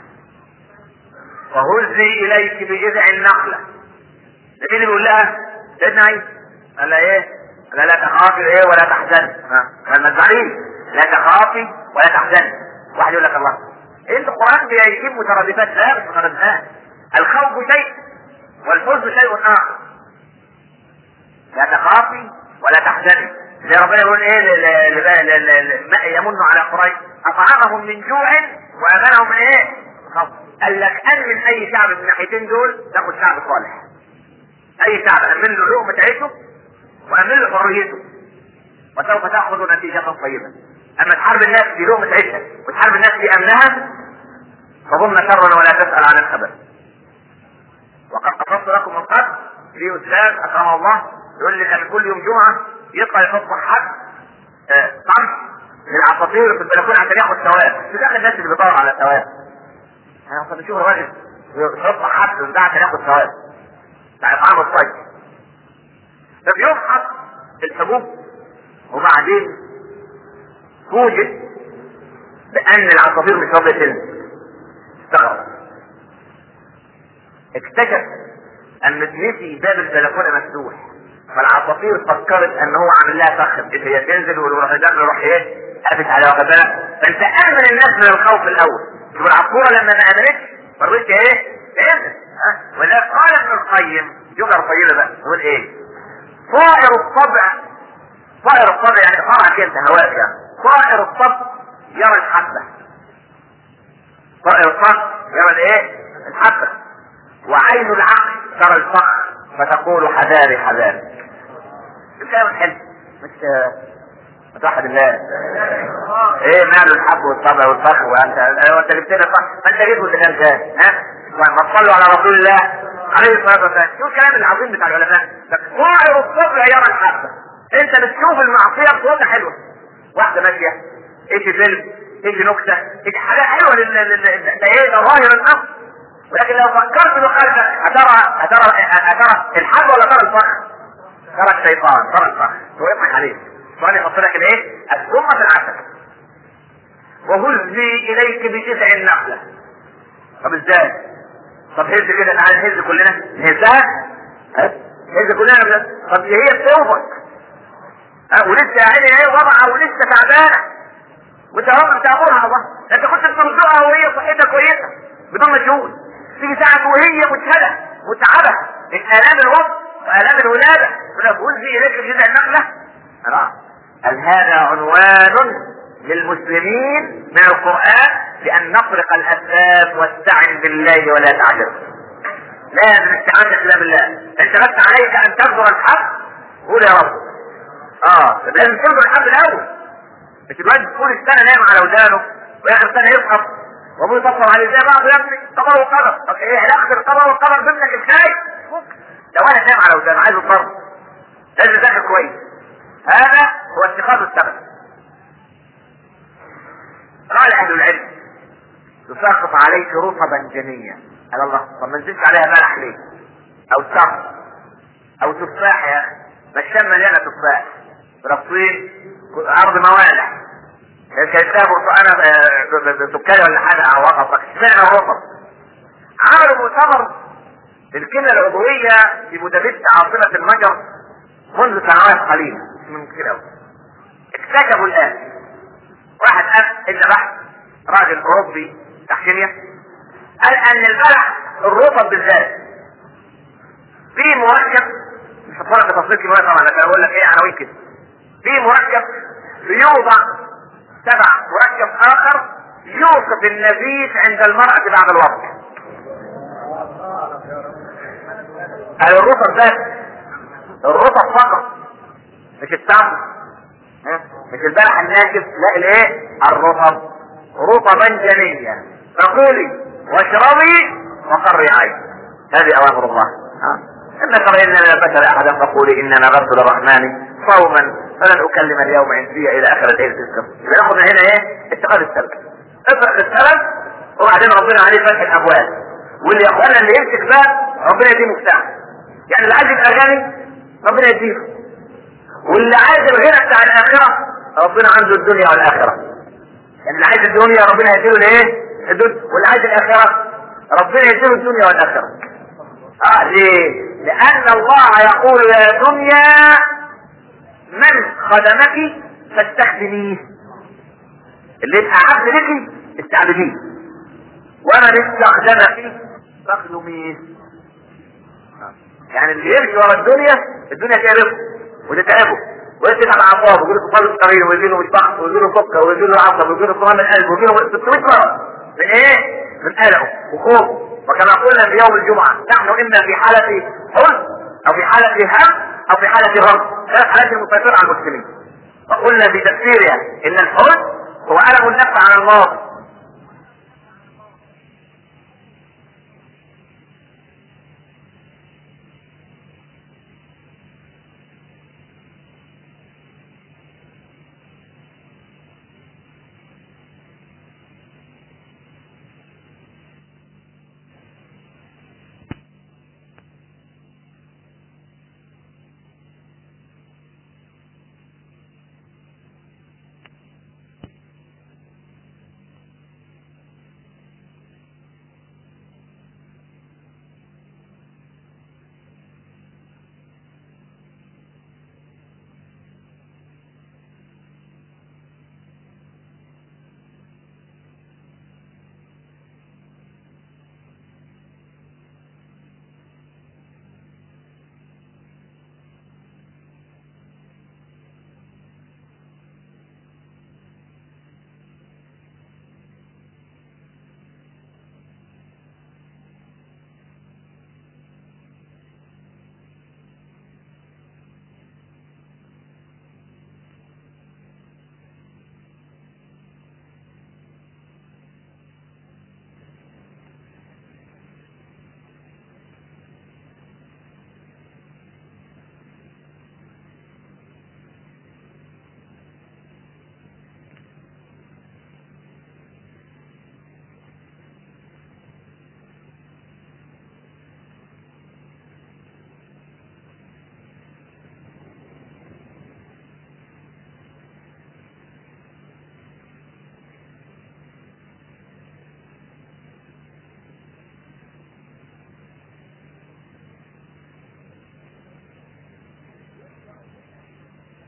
وهزي اليك بجذع النخله. ده مين اللي بيقول لها؟ سيدنا عيسى. قال لها ايه؟ قال لا تخافي ايه ولا تحزني. ها قال ما تزعليش لا تخافي ولا تحزني واحد يقول لك الله انت القران بيجيب مترادفات لا مش مترادفات الخوف شيء والحزن شيء اخر لا تخافي ولا تحزني زي ربنا يقول ايه يمن على قريش اطعمهم من جوع وامنهم من ايه؟ خوف قال لك ان من اي شعب من الناحيتين دول تاخد شعب صالح اي شعب امن له لقمه عيشه وامن له حريته وسوف تاخذ نتيجه طيبه اما تحارب الناس في لقمه عيشها وتحارب الناس في امنها فظن شرا ولا تسال عن الخبر وقد قصصت لكم من قبل في استاذ اكرمه الله يقول لي كان كل يوم جمعه يطلع يحط حد طمس للعصافير في البلكونه عشان ياخد ثواب في داخل الناس اللي بيدور على ثواب انا كنت بشوف الراجل يحط حد ده عشان ياخد ثواب بتاع اطعام الطيب فبيفحص الحبوب وبعدين فوجئ بان العصافير مش راضيه تنزل استغرب اكتشف ان نسي باب البلكونه مفتوح فالعصافير فكرت ان هو عامل لها فخ هي تنزل والرجال يروح ايه قافش على وقتها فانت امن الناس من الخوف الاول شوف العصفوره لما ما امنتش فريت ايه تنزل ها ولذلك قال ابن القيم جمله طيبه بقى يقول ايه طائر الطبع طائر الطبع يعني طبعك انت هواء يعني طائر الطبع يرى الحبه طائر الطبع يرى الايه الحبه وعين العقل ترى الفخر فتقول حذاري حذاري الكلام الحلو مش متوحد الله ايه ماله الحب والطبع والفخر وانت انت جبت لنا صح ما انت جبت اللي كان ها ما تصلوا على رسول الله عليه الصلاه والسلام شوف الكلام العظيم بتاع العلماء طائر الصبر يرى الحبه انت بتشوف المعصيه بصوره حلوه واحده ماشيه ايش فيلم ايش نكته ايش حاجه حلوه لل ده ايه ده ظاهر الامر ولكن لو فكرت بقلبك هترى هترى هترى الحب ولا ترى الفخ؟ ترى الشيطان ترى الفخ ويضحك عليك الشيطان يحط لك الايه؟ السم في العسل وهزي اليك بجذع النخله طب ازاي؟ طب هز كده تعالى نهز كلنا نهزها هز كلنا طب هي بتوبك ولسه يا عيني ايه وضعها ولسه تعبانه وانت رب بتامرها الله انت كنت بترزقها وهي صحتها كويسه بدون مجهود تيجي ساعه وهي مجهده متعبه من الام الوضع والام الولاده يقول لك هزي اليك بجذع النخله قال هذا عنوان للمسلمين من القرآن بأن نطرق الأسباب واستعن بالله ولا تعجز. لازم استعانة إلا بالله، أنت بس عليك أن تنظر الحق قول يا رب. آه لازم تنظر الحق الأول. مش الواحد طول السنة نايم على ودانه وآخر سنة يسقط وابوه يطفر عليه زي بعض يا ابني قدر وقدر، طب إيه علاقة القدر والقدر ضمنك إزاي؟ لو أنا نايم على ودانه عايز الضرب لازم يذاكر كويس. هذا هو اتخاذ السبب. قال اهل العلم تساقط عليك رطبا جنيا قال الله طب ما نزلت عليها بلح ليه او تمر او تفاح يا اخي ما الشام مليانه تفاح فلسطين ارض موالح كيفاه برتقانه سكري ولا حاجه او وسط اشمعنى الرطب عملوا مؤتمر للكلى العضويه في بودابست عاصمه المجر منذ سنوات قليله من كتير قوي اكتشفوا الان واحد قال ان بحث راجل اوروبي بتاع كيمياء قال ان البلح الرطب بالذات فيه مركب مش هتفرق بتفصيل كيميائي طبعا لكن اقول لك ايه عناوين كده فيه مركب بيوضع تبع مركب اخر يوقف النزيف عند المرأة بعد الوضع قال الرطب بس الرطب فقط مش التمر مش البلح الناشف لا الايه الرطب رطبا جنيا فكلي واشربي وقري عين هذه اوامر الله ان ترين لا بشر احدا فقولي اننا نذرت للرحمن صوما فلن اكلم اليوم انسيا الى اخر الليل تذكر يبقى ناخد من هنا ايه اتخاذ السبب افرق السبب وبعدين ربنا عليه فتح الابواب واللي يا اخوانا اللي يمسك باب ربنا يديه مفتاح يعني اللي عايز يبقى غني ربنا يديه واللي عايز الغنى بتاع الاخره ربنا عنده الدنيا والاخره يعني اللي عايز الدنيا ربنا يديله الايه الدنيا واللي عايز الاخره ربنا يديله الدنيا والاخره اه ليه لان الله يقول يا دنيا من خدمك فاستخدميه اللي يبقى عبد لك استعبديه ومن استخدمك فاخدميه يعني اللي يمشي ورا الدنيا الدنيا تعرفه وتتعبه ويتعب اعصابه ويجي له قلب صغير ويجي له مشبع ويجي له سكر ويجي له عصب ويجي له صمام القلب ويجي له 600 مره من ايه؟ من قلقه وخوفه وكما قلنا في يوم الجمعه نحن اما في حاله حزن او في حاله هم او في حاله غم ثلاث حالات المسيطره على المسلمين وقلنا في تفسيرها ان الحزن هو الم النفس على الماضي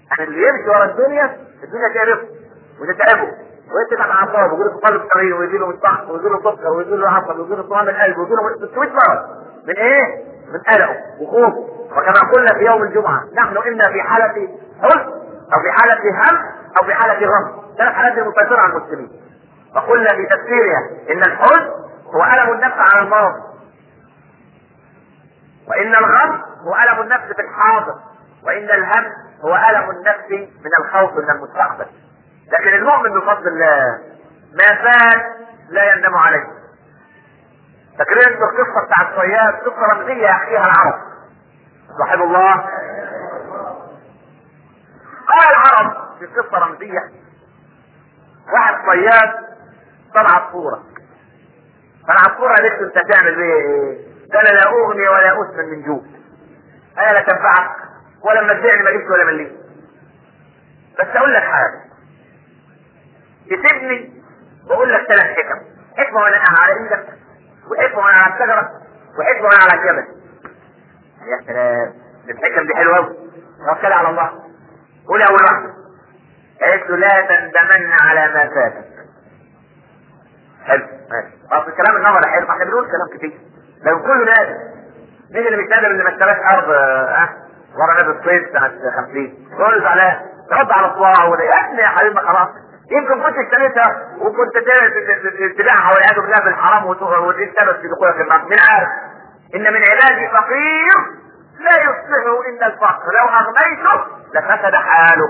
يعني اللي يمشي ورا الدنيا الدنيا تعرفه وتتعبه ويتبع مع اعصابه ويجي له قلب صغير ويجي له مصح ويجي له سكر ويجي له عصب ويجي له طعام القلب ويجي له 600 مرض من ايه؟ من قلقه وخوفه وكما قلنا في يوم الجمعه نحن اما في حاله حزن او في حاله هم او في حاله غم ثلاث حالات المسيطره على المسلمين وقلنا في تفسيرها ان الحزن هو الم النفس على الماضي وان الغم هو الم النفس في الحاضر وان الهم هو الم النفس من الخوف من المستقبل لكن المؤمن بفضل الله ما فات لا يندم عليه فاكرين انتوا القصه بتاع الصياد قصه رمزيه يحكيها العرب صاحب الله قال العرب في قصه رمزيه واحد صياد طلع صوره فالعصفوره قالت له انت تعمل بيه ايه؟ قال لا اغني ولا اسمن من جوع انا لا تنفعك ولا مدعني ما جبت ولا مليت بس اقول لك حاجه تسيبني واقول لك ثلاث حكم حكمه وانا على ايدك وحكمه وانا على الشجره وحكمه وانا على الجبل يا سلام الحكم دي حلوه قوي توكل على الله قول اول واحده قالت له لا تندمن على ما فاتك حلو ماشي اصل الكلام النظري حلو احنا بنقول كلام كتير لو كله نادم مين اللي بيتندم اللي ما اشتراش ارض اه ورا نادي الصيف سنه 50 يقول زعلان ترد على الصباع وده يا ابني يا حبيبي خلاص يمكن كنت اشتريتها وكنت تبيعها والعياذ بالله بالحرام ودي السبب في دخولك النار مين عارف ان من عبادي فقير لا يصلح الا الفقر لو اغنيته لفسد حاله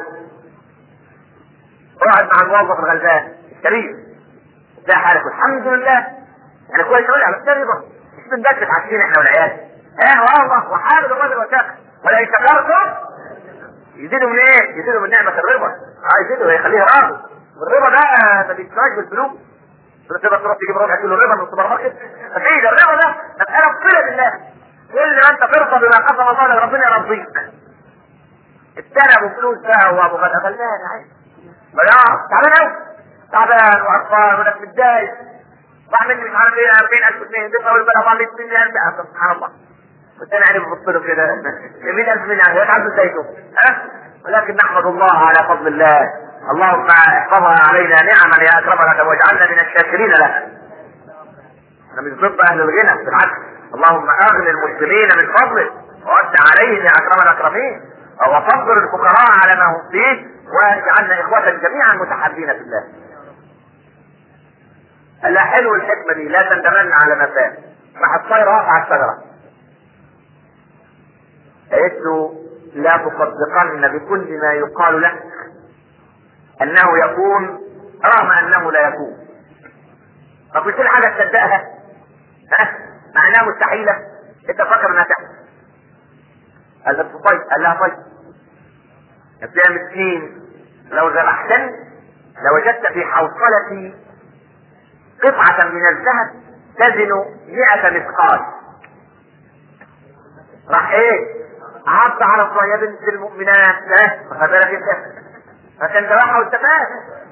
اقعد مع الموظف الغلبان الشريف ده حالك الحمد لله يعني كويس قوي على الرضا مش بندكت عارفين احنا والعيال اه والله وحامد الرجل وشاكر ولئن شكرتم يزيدوا من ايه؟ يزيدوا من نعمة الرضا اه يزيدوا هيخليه راضي والرضا ده ما بيشتراش بالفلوس تقدر تروح تجيب ربع كيلو ربا من السوبر ماركت اكيد الربا ده مسألة بصلة بالله كل ما انت ترضى بما قسم الله لك ربنا يرضيك السنة ابو فلوس بقى وابو غدا غلبان عادي لا تعبان قوي تعبان وعطان وناس متضايق راح مني مش عارف ايه 40000 جنيه دفع اول بقى طلع لي 200000 سبحان الله والثاني عارف ببص له كده 100000 جنيه يعني عنده زيته ها ولكن نحمد الله على فضل الله اللهم احفظها علينا نعما يا اكرمنا واجعلنا من الشاكرين لها انا مش ضد اهل الغنى بالعكس اللهم اغني المسلمين من فضلك ووسع عليهم يا اكرم الاكرمين وفضل الفقراء على ما هم فيه واجعلنا اخوة جميعا متحابين في الله قال حلو الحكمة دي لا تندمن على ما فات راح الطير واقع على الشجرة قالت له لا تصدقن بكل ما يقال لك انه يكون رغم انه لا يكون فكل كل حاجة تصدقها ها مع انها مستحيلة انت فاكر انها تحصل قال له طيب قال لها طيب يا مسكين لو ذبحتني لوجدت في حوصلتي قطعة من الذهب تزن مئة مثقال راح ايه عض على يا بنت المؤمنات لا فخذ بالك انت فكان ذبحها والتفاهه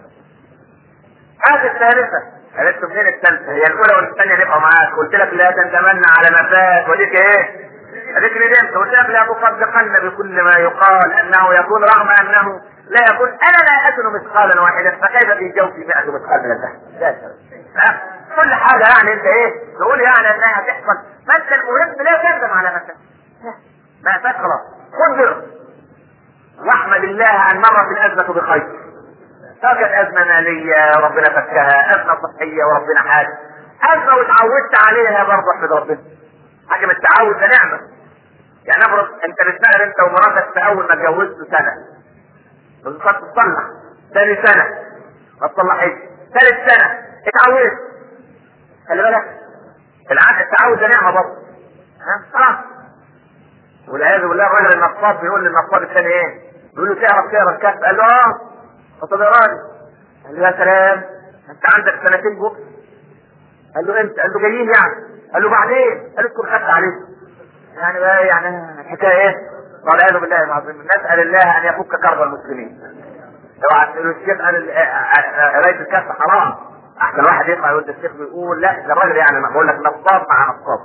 هذه الثالثة قالت له منين الثالثة؟ هي الأولى والثانية نبقى معاك، قلت لك لا تندمن على ما فات وديك إيه؟ قالت لي نمت قلت لك لا تصدقن بكل ما يقال أنه يكون رغم أنه لا يكون أنا لا أزن مثقالا واحدا فكيف في جوفي 100 مثقال من الذهب؟ كل حاجة يعني أنت إيه؟ تقول يعني أنها تحصل، ما أنت المهم لا تندم على ما فات. ما فات خلاص، قدر واحمد الله أن مرت الأزمة بخير. فكانت أزمة مالية ربنا فكها أزمة صحية وربنا حاجة أزمة وتعودت عليها برضه احمد ربنا حاجة من التعود ده نعمة يعني افرض انت بتسأل انت ومراتك في اول ما اتجوزت سنة بالظبط تصلح ثاني سنة ما تصلحش ثالث سنة اتعودت خلي بالك العقل التعود ده نعمة برضه ها خلاص والعياذ بالله الراجل النصاب بيقول للنصاب الثاني ايه؟ بيقول له تعرف تقرا الكهف قال له اه فطبراني قال له يا سلام انت عندك سنتين بكره قال له امتى؟ قال له جايين يعني قال له بعدين قال له تكون خدت عليه يعني بقى يعني الحكايه ايه؟ قال اعوذ بالله العظيم نسال الله ان يفك كرب المسلمين اوعى تقول الشيخ قال قرايه الكهف حرام احسن واحد يطلع يقول الشيخ بيقول لا ده الراجل يعني بقول لك نصاب مع نصاب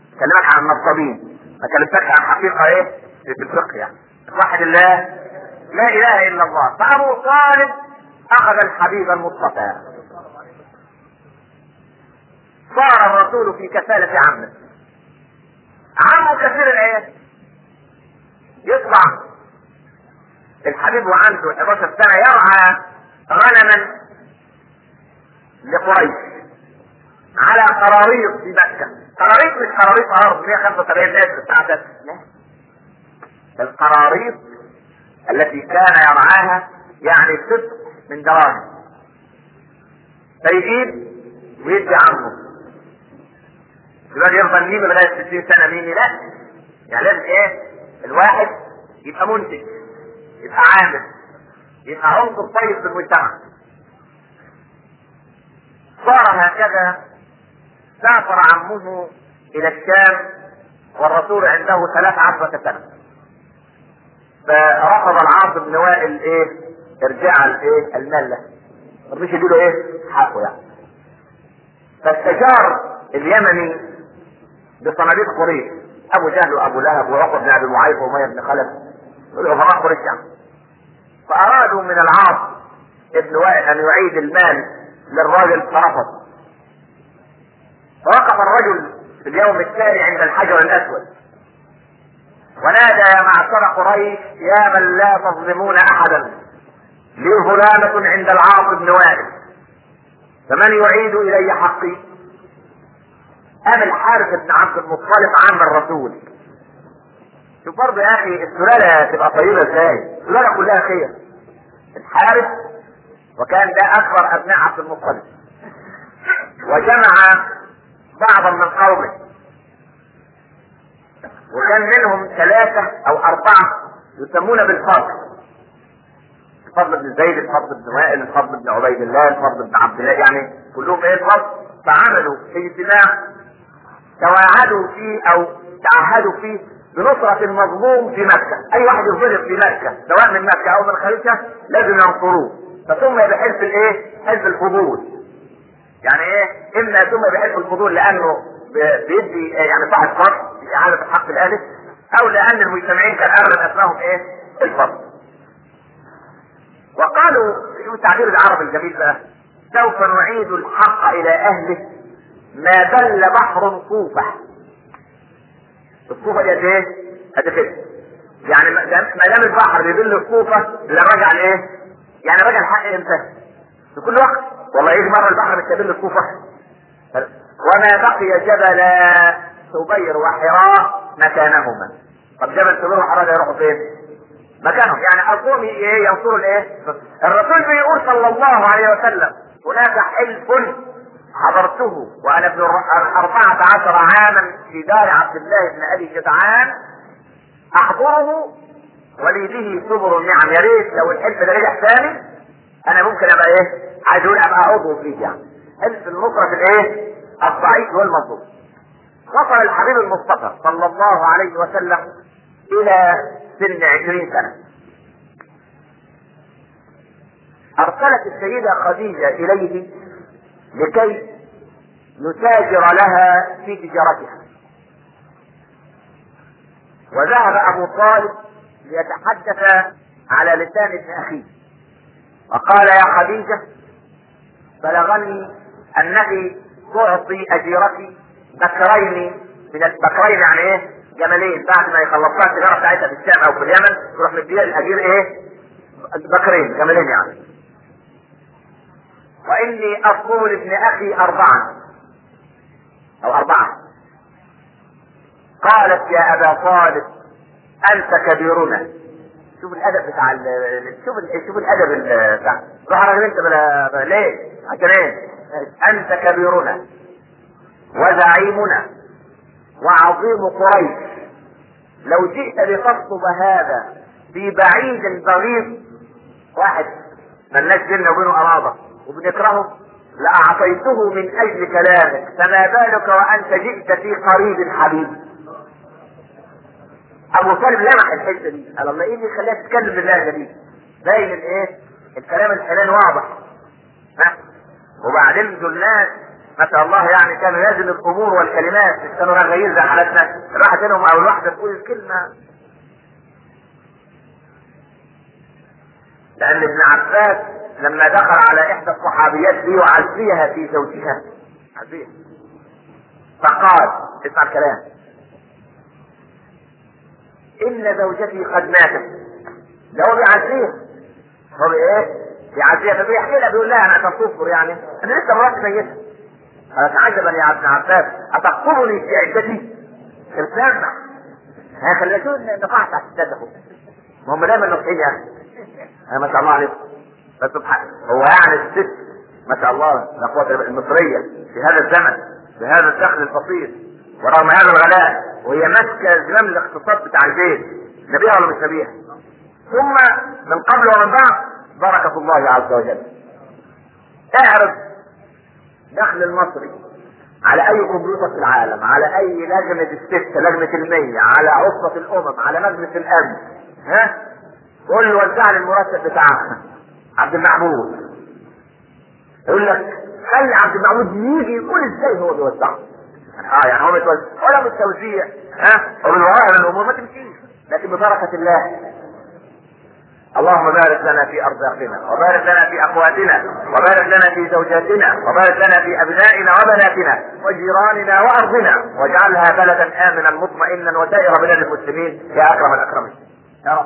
كلمك عن النصابين ما كلمتكش عن حقيقه ايه في الفقه يعني واحد الله لا اله الا الله فابو طالب اخذ الحبيب المصطفى صار الرسول في كفالة عمه عمه كثير العيال يطلع الحبيب وعنده 11 سنة يرعى غنما لقريش على قراريط في مكة قراريط مش قراريط ارض 175 متر بتاعت لا القراريط التي كان يرعاها يعني ست من دراهم فيجيب ويدي عمه دلوقتي يفضل مين لغايه 60 سنه مين لا يعني لازم ايه الواحد يبقى منتج يبقى عامل يبقى عنصر طيب في المجتمع صار هكذا سافر عمه الى الشام والرسول عنده ثلاث عشرة سنة فرفض العاص بن وائل ايه ارجاع الايه المال له ما رضيش يديله ايه حقه يعني فاستجار اليمني بصناديق قريش ابو جهل وابو لهب وعقب بن ابي معيط واميه بن خلف والعظماء قريش يعني فارادوا من العاص ابن وائل ان يعيد المال للراجل فرفض فوقف الرجل في اليوم الثاني عند الحجر الاسود ونادى يا معشر قريش يا من لا تظلمون احدا لي ظلامة عند العاص بن وائل فمن يعيد الي حقي ام الحارث بن عبد المطلب عم الرسول شوف برضه يا اخي السلاله تبقى طيبه ازاي؟ السلاله كلها خير الحارث وكان ده اكبر ابناء عبد المطلب وجمع بعضا من قومه وكان منهم ثلاثة أو أربعة يسمون بالفضل الفضل بن زيد الفضل بن وائل الفضل بن عبيد الله الفضل بن عبد الله يعني كلهم ايه الفضل فعملوا في اجتماع تواعدوا فيه او تعهدوا فيه بنصرة المظلوم في مكة اي واحد يظلم في مكة سواء من مكة او من خارجها لازم ينصروه فسمي بحلف الايه حلف الفضول يعني ايه اما سمي بحلف الفضول لانه بيدي يعني صاحب فضل في اعادة الحق الالف او لان المجتمعين كان اغلب اسمائهم ايه الفضل وقالوا شوف تعبير العرب الجميل بقى سوف نعيد الحق الى اهله ما بل بحر صوفة الصوفة دي قد ايه؟ قد كده يعني ما دام البحر بيبل الصوفة لا رجع لايه؟ يعني رجع الحق امتى؟ في كل وقت والله يجي مرة البحر مش بيبل الصوفة وما بقي جبل سبير وحراء مكانهما طب جبل سبير وحراء يروحوا فين؟ مكانهم يعني قصدهم ايه ينصروا الايه؟ الرسول بيقول صلى الله عليه وسلم هناك حلف حضرته وانا ابن أربعة عشر عاما في دار عبد الله بن ابي جدعان احضره ولي به صبر النعم يا ريت لو الحلف ده رجع ثاني انا ممكن ابقى ايه عايز اقول ابقى عضو فيه يعني حلف النصرة في الايه الضعيف والمظلوم وصل الحبيب المصطفى صلى الله عليه وسلم الى سن عشرين سنة ارسلت السيدة خديجة اليه لكي يتاجر لها في تجارتها وذهب ابو طالب ليتحدث على لسان ابن اخيه وقال يا خديجة بلغني انك تعطي اجيرتي بكرين من البكرين يعني ايه جملين بعد ما يخلصها التجاره بتاعتها في الشام او في اليمن تروح مديها الاجير ايه بكرين جملين يعني واني اطلب لابن اخي اربعا او اربعه قالت يا ابا طالب انت كبيرنا شوف الادب بتاع ال... شوف ال... شوف الادب بتاع روح راجل انت بلا... بلا ليه عشان ايه انت كبيرنا وزعيمنا وعظيم قريش لو جئت لتخطب هذا في بعيد بغيض واحد ملناش بيننا وبينه قرابه وبنكرهه لأعطيته من أجل كلامك فما بالك وأنت جئت في قريب حبيب أبو طالب لمح الحتة دي قال الله إيه اللي يخليها تتكلم بالله دي باين الإيه الكلام الحلال واضح ها وبعدين دول ناس ما شاء الله يعني كانوا يزن الأمور والكلمات مش كانوا رغايين زي حالتنا الواحد منهم أو الواحدة تقول الكلمة لان ابن عباس لما دخل على احدى الصحابيات ليعزيها في زوجها عزيها فقال اسمع الكلام ان زوجتي قد ماتت ده هو بيعزيها هو ايه بيعزيها فبيحكي لها بيقول لها انا عشان تصبر يعني انا لسه مراتي ميته قالت عجبا يا ابن عباس اتقتلني في عدتي السامع ها خلي شو النقاش على السادة ما هم دايما نصحين يعني ها ما شاء الله عليكم بس سبحان هو يعني الست ما شاء الله لا قوة المصرية في هذا الزمن في هذا الدخل البسيط ورغم هذا الغلاء وهي ماسكة زمام الاقتصاد بتاع البيت نبيها ولا مش نبيها ثم من قبل ومن بعد بركة الله عز وجل اعرف دخل المصري على اي كمبيوتر في العالم على اي لجنة الستة لجنة المية على عصبة الامم على مجلس الامن ها قول له وزع لي المرتب بتاعها عبد المعبود يقول لك خلي عبد المعبود يجي يقول ازاي هو بيوزعه اه يعني هو بيتوزع ولا بالتوزيع ها ومن وراء الامور ما تمشيش لكن ببركة الله اللهم بارك لنا في ارزاقنا وبارك لنا في اخواتنا وبارك لنا في زوجاتنا وبارك لنا في ابنائنا وبناتنا وجيراننا وارضنا واجعلها بلدا امنا مطمئنا وسائر بلاد المسلمين يا اكرم الاكرمين يا رب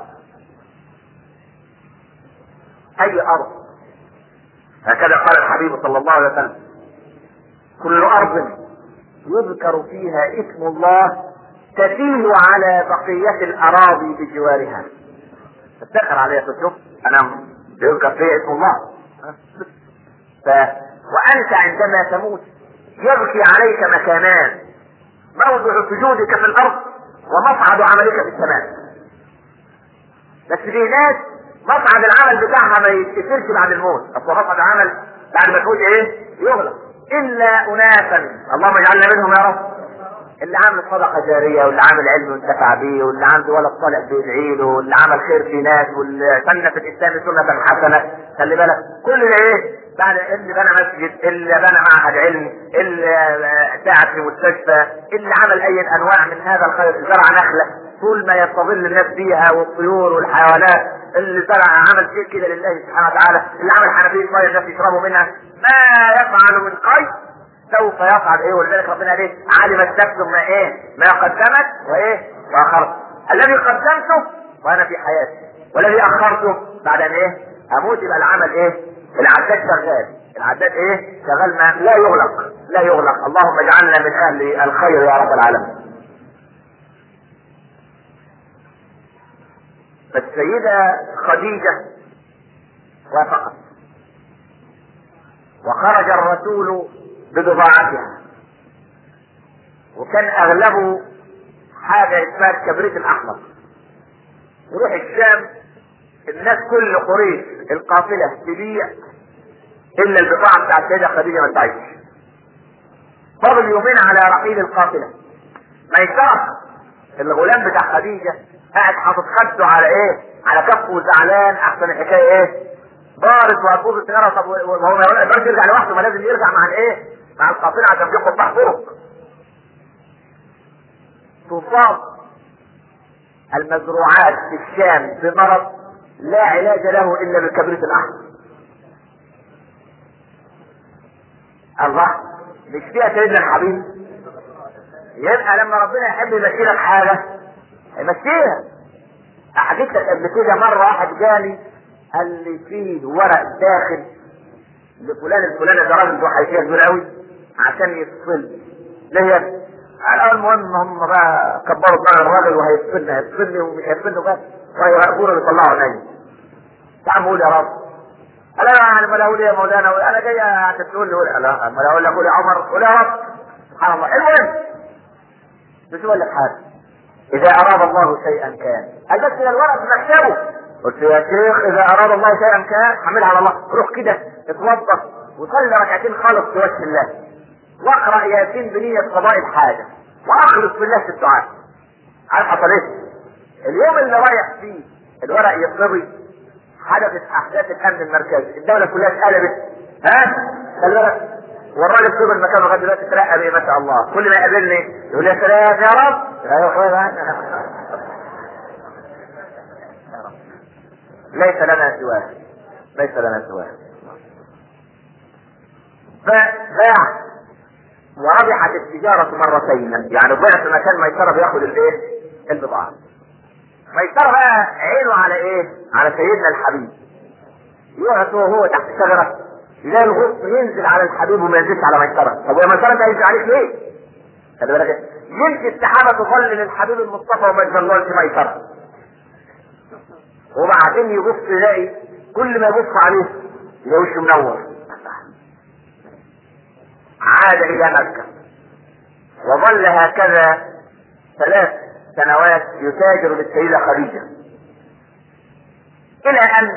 اي ارض هكذا قال الحبيب صلى الله عليه وسلم كل ارض يذكر فيها اسم الله تسيل على بقية الأراضي بجوارها تفتخر عليها تشوف أنا بيذكر فيها اسم الله ف... وأنت عندما تموت يبكي عليك مكانان موضع سجودك في الأرض ومصعد عملك في السماء بس في ناس مصعد العمل بتاعها ما يتكسرش بعد الموت اصل مصعد العمل بعد ما تموت ايه يغلق الا اناسا اللهم اجعلنا منهم يا رب اللي عامل صدقة جارية واللي عامل علم ينتفع به واللي عنده ولد صالح بيدعي له واللي عمل خير في ناس واللي سن في الاسلام سنة حسنة خلي بالك كل ده ايه بعد اللي بنى مسجد اللي بنى معهد علم اللي ساعد في مستشفى اللي عمل اي انواع من هذا الخير زرع نخلة طول ما يستظل الناس فيها والطيور والحيوانات اللي زرع عمل شيء كده لله سبحانه وتعالى اللي عمل حنفيه ميه الناس يشربوا منها ما يفعل من خير سوف يفعل ايه ولذلك ربنا قال ايه علمت نفس ما ايه ما قدمت وايه واخرت الذي قدمته وانا في حياتي والذي اخرته بعد ان ايه اموت يبقى العمل ايه العداد شغال العداد ايه شغال ما لا يغلق لا يغلق اللهم اجعلنا من اهل الخير يا رب العالمين فالسيدة خديجة وافقت وخرج الرسول ببضاعتها وكان اغلبه حاجة اسمها الكبريت الاحمر يروح الشام الناس كل قريش القافلة تبيع الا البضاعة بتاعت السيدة خديجة ما تعيش فاضل يومين على رحيل القافلة ما يشترط الغلام بتاع خديجة قاعد حاطط خده على ايه على كفه زعلان احسن الحكايه ايه بارد وهتبوظ السياره طب وهو ما يقدرش يرجع لوحده ما لازم يرجع مع الايه مع القافله عشان في قطاع طرق تصاب المزروعات في الشام بمرض لا علاج له الا بالكبريت الاحمر الله مش فيها سيدنا الحبيب يبقى لما ربنا يحب يمشي لك حاجه يمشيها حكيت لك قبل كده مره واحد جالي قال لي فيه ورق داخل لفلان الفلاني ده راجل ذو حيثيه كبير قوي عشان يفصل ليه قال المهم هم بقى كبروا دماغ الراجل وهيفصلني هيفصلني ومش هيفصلني بس وهيقولوا يطلعوا عيني تعال قول يا رب قال انا يعني ما اقول يا مولانا انا جاي عشان تقول لي قول لا ما اقول لك قول يا عمر قول يا رب سبحان الله المهم مش اقول لك حاجه اذا اراد الله شيئا كان قال بس الورق في مكتبه قلت يا شيخ اذا اراد الله شيئا كان حملها على الله روح كده اتوضا وصلي ركعتين خالص في وجه الله واقرا ياسين بنية قضاء الحاجة واخلص بالله في الدعاء عارف حصل ايه؟ اليوم اللي رايح فيه الورق يطلبي حدثت احداث الامن المركزي الدولة كلها اتقلبت ها؟ خلي بالك والراجل فضل مكانه لغايه دلوقتي ترقى بيه ما شاء الله كل ما يقابلني يقول يا سلام يا رب ليس لنا سواه ليس لنا سواه فباع وربحت التجارة مرتين يعني ضعف مكان ميسرة بياخد الايه؟ البضاعة ميسرة بقى عينه على ايه؟ على سيدنا الحبيب يقعد هو هو تحت شجرة يلاقي الغصن ينزل على الحبيب وما ينزلش على ميسرة طب يا ميسرة انت هينزل عليك ليه؟ خلي بالك يمشي السحابة تصلي للحبيب المصطفى وما يتظللش ميسرة وبعدين يبص يلاقي كل ما يبص عليه يلاقي وشه منور عاد الى مكة وظل هكذا ثلاث سنوات يتاجر للسيدة خديجة الى ان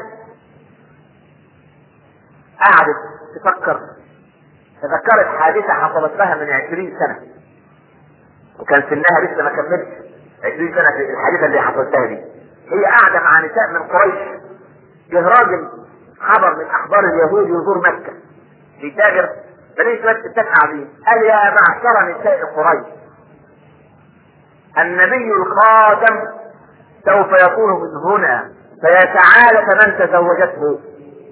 قعدت تفكر تذكرت حادثة حصلت لها من عشرين سنة وكان سنها لسه ما كملش عشرين سنة في الحادثة اللي حصلت لها دي هي قاعدة مع نساء من قريش جه راجل خبر من اخبار اليهود يزور مكة بيتاجر بني شوية ستات قاعدين قال يا معشر نساء قريش النبي الخاتم سوف يكون من هنا فيتعالى من تزوجته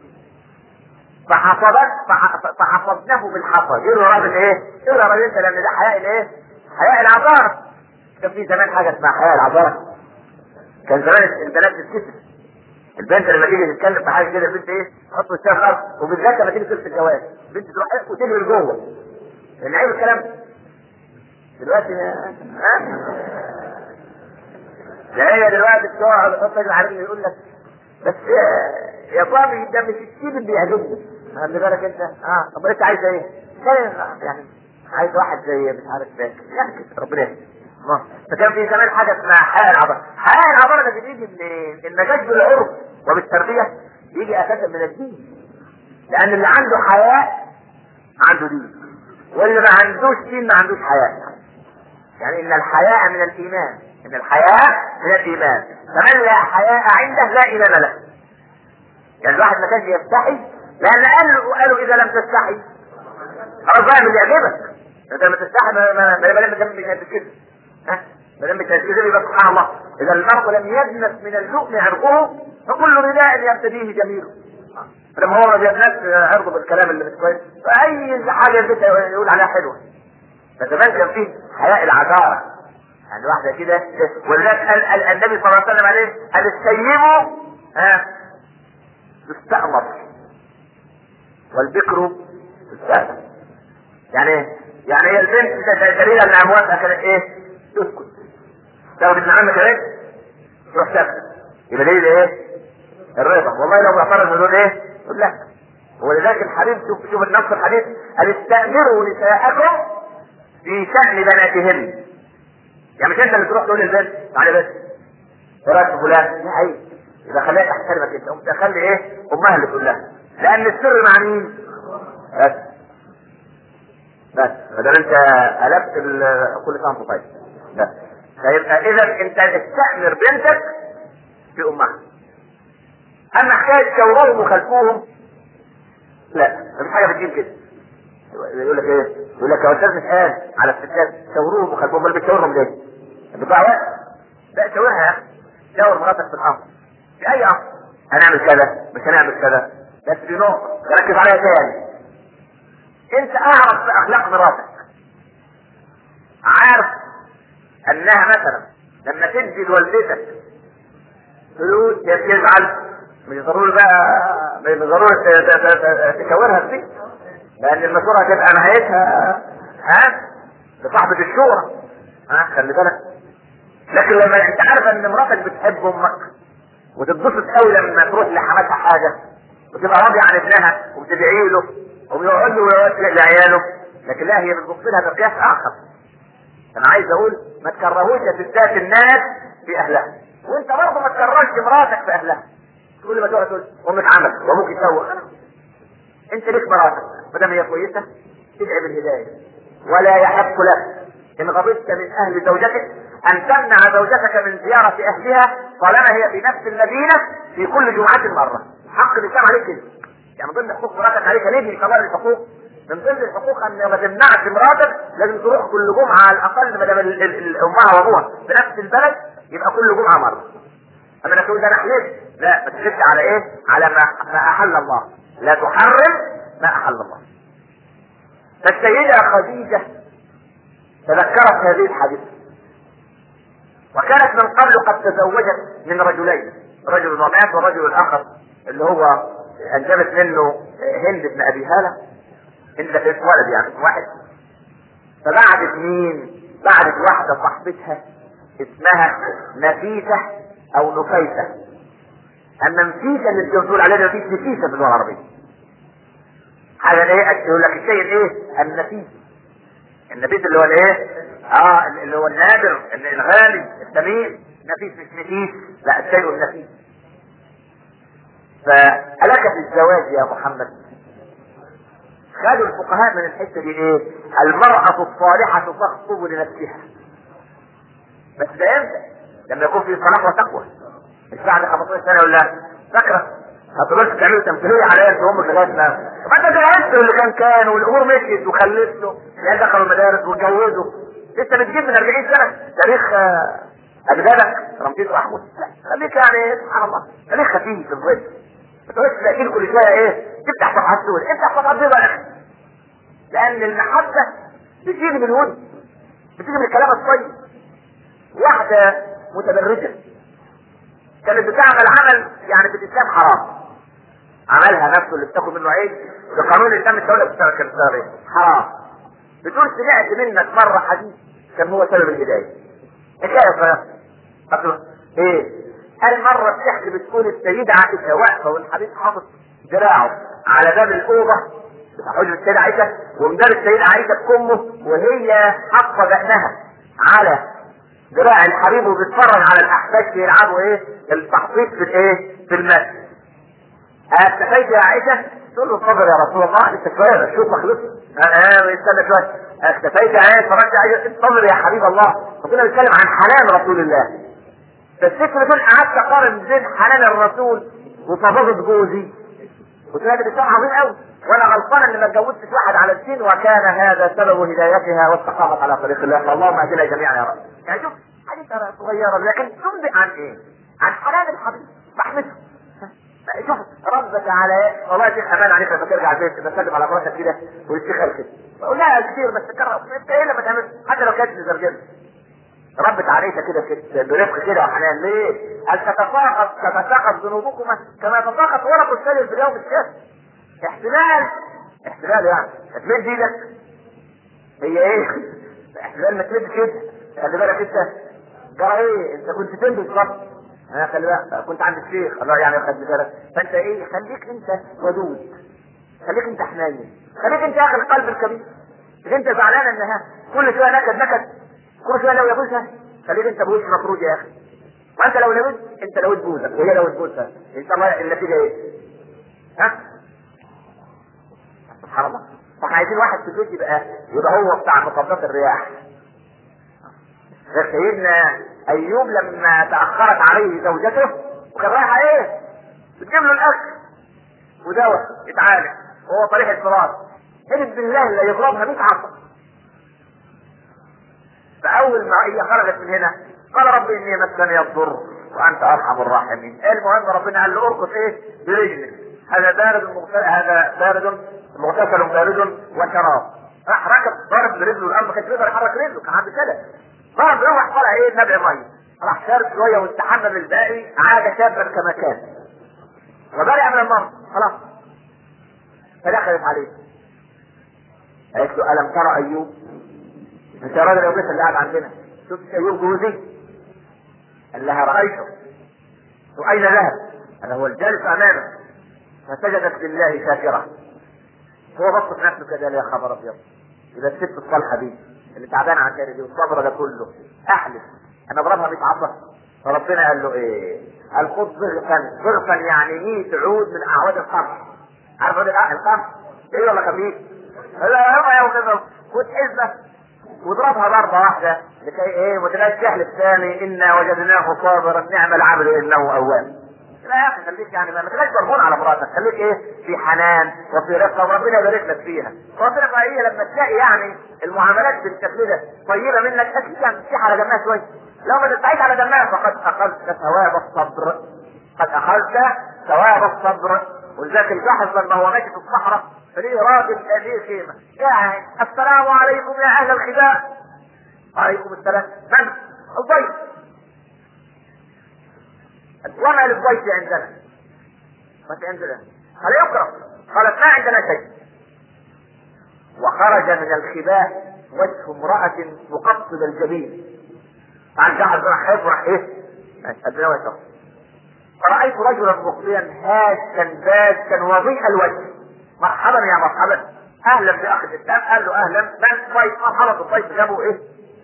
فحفظت فحفظناه بالحفظ يقول له راجل ايه؟ يقول له راجل انت لان ده حياء الايه؟ حياء العذارى كان في زمان حاجه اسمها حياء العذارى كان زمان البنات تتكسف البنت لما تيجي تتكلم في حاجه كده البنت ايه؟ تحط وشها في الارض وبالذات لما تيجي تلبس الجواز البنت تروح ايه وتجري لجوه لان عيب الكلام دلوقتي ها؟ ده هي دلوقتي بتقعد تحط رجل على رجل يقول لك بس يا صاحبي ده مش السيب اللي بيعجبني خلي بالك انت اه طب انت عايز ايه؟ يعني عايز واحد زي مش عارف ده يعني ربنا يهديه فكان في زمان حاجه اسمها حياء العبارة حياء العبارة ده بيجي منين؟ النجاش بالعرف وبالتربية يجي اساسا من الدين لان اللي عنده حياء عنده دين واللي ما عندوش دين ما عندوش حياء يعني ان الحياء من الايمان ان الحياء من الايمان فمن لا حياء عنده لا ايمان له يعني الواحد ما كانش يستحي لان قالوا قالوا اذا لم تستحي خلاص بقى اللي يعجبك انت لما تستحي ما ما ما ما دام مش كده ها ما دام مش كده يبقى سبحان الله اذا المرء لم يدنس من اللؤم عرقه فكل رداء يرتديه جميله لما هو ما بيدنس عرضه بالكلام اللي مش كويس فاي حاجه البيت يقول عليها حلوه فزمان كان فيه حياء العذاره يعني واحده كده ولذلك قال قال النبي صلى الله عليه وسلم عليه قال السيب ها تستأمر والبكر تستأمر يعني ايه؟ يعني هي البنت دليل انها موافقه كانت ايه؟ تسكت تاخد ابن عمك ايه؟ تروح تسكت يبقى دليل ايه؟ الرضا والله لو اعترض بدون ايه؟ يقول لا ولذلك الحديث شوف شوف النص الحديث قال استأمروا نساءكم في شأن بناتهن يعني مش انت اللي تروح تقول للبنت تعالى بس ايه رايك في فلان؟ لا عيب يبقى خليها تحترمك انت قمت تخلي ايه؟ امها اللي تقول لها لان السر مع مين؟ بس بس ما دام انت قلبت كل سنه وانت طيب بس فيبقى اذا انت استأمر بنتك في امها اما حكايه شوروهم وخلفوهم لا مفيش حاجه بتجيب كده يقول لك ايه؟ يقول لك يا استاذ مش قال على الستات شوروهم وخلفوهم امال بتشاورهم ليه؟ بتضيع وقت لا شاورها يا اخي شاور مراتك في الامر في اي امر هنعمل كذا مش هنعمل كذا بس في نقطه ركز عليها تاني انت اعرف باخلاق مراتك عارف انها مثلا لما تدي لوالدتك فلوس هي بتزعل مش ضروري بقى مش ضروري تشاورها فيه لان المشوره هتبقى نهايتها ها لصاحبة الشورى ها خلي بالك لكن لما انت عارف ان مراتك بتحب امك وتتبسط قوي لما تروح لحماتها حاجه وتبقى راضيه عن ابنها وبتدعي له وبيقعد له ويوسع لعياله لكن لا هي بتبص لها بقياس اخر انا عايز اقول ما تكرهوش بالذات الناس في اهلها وانت برضه ما تكرهش مراتك في اهلها كل ما تقعد تقول امك عمل وابوك يسوي انت ليك مراتك ما دام هي كويسه تدعي بالهدايه ولا يحق لك ان غضبت من اهل زوجتك ان تمنع زوجتك من زياره اهلها طالما هي في نفس المدينه في كل جمعه مره حق الاسلام عليك كده يعني من ضمن حقوق مراتك عليك نيجي كبار الحقوق من ضمن الحقوق ان ما تمنعش مراتك لازم تروح كل جمعه على الاقل ما دام امها وابوها في نفس البلد يبقى كل جمعه مره اما انا تقول ده انا حلفت لا ما تحلفش على ايه على ما ما احل الله لا تحرم ما احل الله فالسيدة خديجة تذكرت هذه الحديث وكانت من قبل قد تزوجت من رجلين رجل ومات والرجل الاخر اللي هو انجبت منه هند بن ابي هاله هند كانت ولد يعني واحد فبعدت مين؟ بعدت واحده صاحبتها اسمها نفيسه او نفيسه اما نفيسه اللي بتقول عليها نفيس نفيسه في اللغه العربيه حاجه ايه يقول لك الشيء الايه؟ النفيس النفيس اللي هو الايه؟ اه اللي هو النادر الغالي الثمين نفيس مش نفيس لا الشيء النفيس فألك في الزواج يا محمد خدوا الفقهاء من الحتة دي ايه المرأة الصالحة تخطب لنفسها بس ده امتى لما يكون في صلاح وتقوى مش بعد 15 سنة ولا فاكرة هتروح تعملوا تمثيلية على انت امك لغاية ما ما انت جهزت اللي كان كان والامور مشيت وخلفته يعني دخلوا المدارس واتجوزوا لسه بتجيب من 40 سنة تاريخ اجدادك رمسيس واحمد خليك يعني سبحان الله خليك خفيف في الظل ما تقولش تلاقيه كل شويه ايه تفتح صفحات سود افتح صفحات بيضاء يا اخي لان المحبه بتيجي من الود بتيجي من الكلام الطيب واحده متبرجه كانت بتعمل عمل يعني في الاسلام حرام عملها نفسه اللي بتاخد منه عيش بقانون الاسلام الدوله بتشتغل كمثال حرام بتقول سمعت منك مره حديث كان هو سبب الهدايه حكايه صغيره قبل ايه قال مرة بتحكي بتقول السيدة عائشة واقفة والحبيب حاطط دراعه على باب الأوضة بتاع حجرة السيدة عائشة ومدار السيدة عائشة بكمه وهي حاطة دقنها على دراع الحبيب وبتتفرج على الأحباش يلعبوا إيه التحطيط في الإيه في المسجد استفيت يا عائشة تقول له اتفضل يا رسول الله لسه شوية شوف مخلص اه استنى شوية اختفيت يا عائشة اتفرجت يا عائشة اتفضل يا حبيب الله وكنا بنتكلم عن حنان رسول الله فالفكرة دول قعدت اقارن بين حنان الرسول وفضاضة جوزي قلت لها ده بتاع عظيم قوي وانا غلطان ان ما اتجوزتش واحد على الدين وكان هذا سبب هدايتها واستقامت على طريق الله فاللهم اهدنا جميعا يا رب يعني شوف حديثة صغيرة لكن تنبئ عن ايه؟ عن حنان الحبيب رحمته شوف ربك على ايه؟ والله يا شيخ امان عليك لما ترجع البيت بتسلم على مراتك كده ويشتغل كده بقول لها كتير بس تكرر انت ايه لما تعمل حتى لو كانت مزرجله ربت عليك كده كده برفق كده وحنان ليه؟ قال تتساقط تتساقط ذنوبكما كما تتساقط ورق الشجر في اليوم الشتاء احتمال احتمال يعني تمد ايدك هي ايه؟ احتمال ما تمد كده خلي بالك انت جرى ايه؟ انت كنت فين بالظبط؟ انا خلي بالك كنت عند الشيخ الله يعني خلي بالك فانت ايه؟ خليك انت ودود خليك انت حنين خليك انت يا اخي القلب الكبير انت زعلان انها كل شويه نكد نكد كل شويه لو يبوسها خليك انت بوش مفروض يا اخي وانت لو لويت انت لو تبوسك وهي لو تبوسها ان شاء الله النتيجه ايه؟ ها؟ سبحان الله فاحنا عايزين واحد في البيت يبقى يبقى هو بتاع مقابلات الرياح غير سيدنا ايوب لما تاخرت عليه زوجته وكان رايح ايه؟ بتجيب له الاكل ودواء يتعالج وهو طريق الفراش حلف بالله اللي يضربها 100 عصا فاول ما هي خرجت من هنا قال رب اني مسني الضر وانت ارحم الراحمين المهم ربنا قال له ارقص ايه برجلك هذا بارد مغتسل هذا بارد مغتسل بارد وشراب راح ركب ضرب برجله الارض ما كانش يقدر يحرك رجله كان عنده كده ضرب روح طلع ايه نبع ميه راح شارب شويه واستحمى بالباقي عاد شابا كما كان وبرئ من المرض خلاص فدخلت عليه قالت له الم ترى ايوب انت يا راجل يا بيت اللي قاعد عندنا شفت ايوب جوزي قال لها رايته واين ذهب انا هو الجالس امامه فسجدت لله شاكره هو بص في نفسه كده يا خبر ابيض اذا الست الصالحه دي اللي تعبانه عشان دي والصبر ده كله احلف انا اضربها 100 عصا فربنا قال له ايه؟ قال خذ ضغطا ضغطا يعني 100 عود من اعواد القمر عارف عود القمر؟ ايه ولا خفيف؟ لا هو يوم نظر خد حزبه واضربها ضربة واحدة لكي ايه وتلاقي الجهل الثاني انا وجدناه صابرا نعم العبد انه اواب لا يا اخي خليك يعني ما تبقاش ضربون على مراتك خليك ايه في حنان وفي رقه وربنا يبارك لك فيها ربنا هي لما تلاقي يعني المعاملات بالشكل ده طيبه منك اكيد يعني تفتح على دمها شويه لو ما تدفعيش على دمها فقد اخذت ثواب الصبر قد اخذت ثواب الصبر ولذلك الجحظ لما هو ماشي في الصحراء فليه راجل ليه خيمه يعني السلام عليكم يا اهل الخباء وعليكم السلام من؟ الضيف وما للضيف عندنا؟ ما في عندنا قال يكرم قالت ما عندنا شيء وخرج من الخباء وجه امرأة مقصد الجبين عن جعل راح يفرح ايه؟ الدنيا ويسر فرأيت رجلا مقبلا هاشا باسا وضيء الوجه مرحبا يا مرحبا اهلا باخ الاسلام قال له اهلا من ضيف مرحبا بالضيف جابوا ايه؟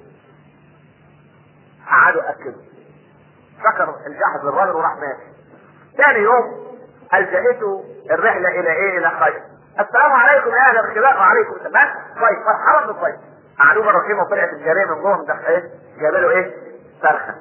قعدوا اكلوا شكر الجحد للراجل وراح ماشي ثاني يوم الجأته الرحله الى ايه؟ الى خير السلام عليكم يا اهل الخلاف وعليكم السلام طيب مرحبا بالضيف قعدوه مره فيما طلعت الجاريه من جوه ده ايه؟ جاب له ايه؟ فرخه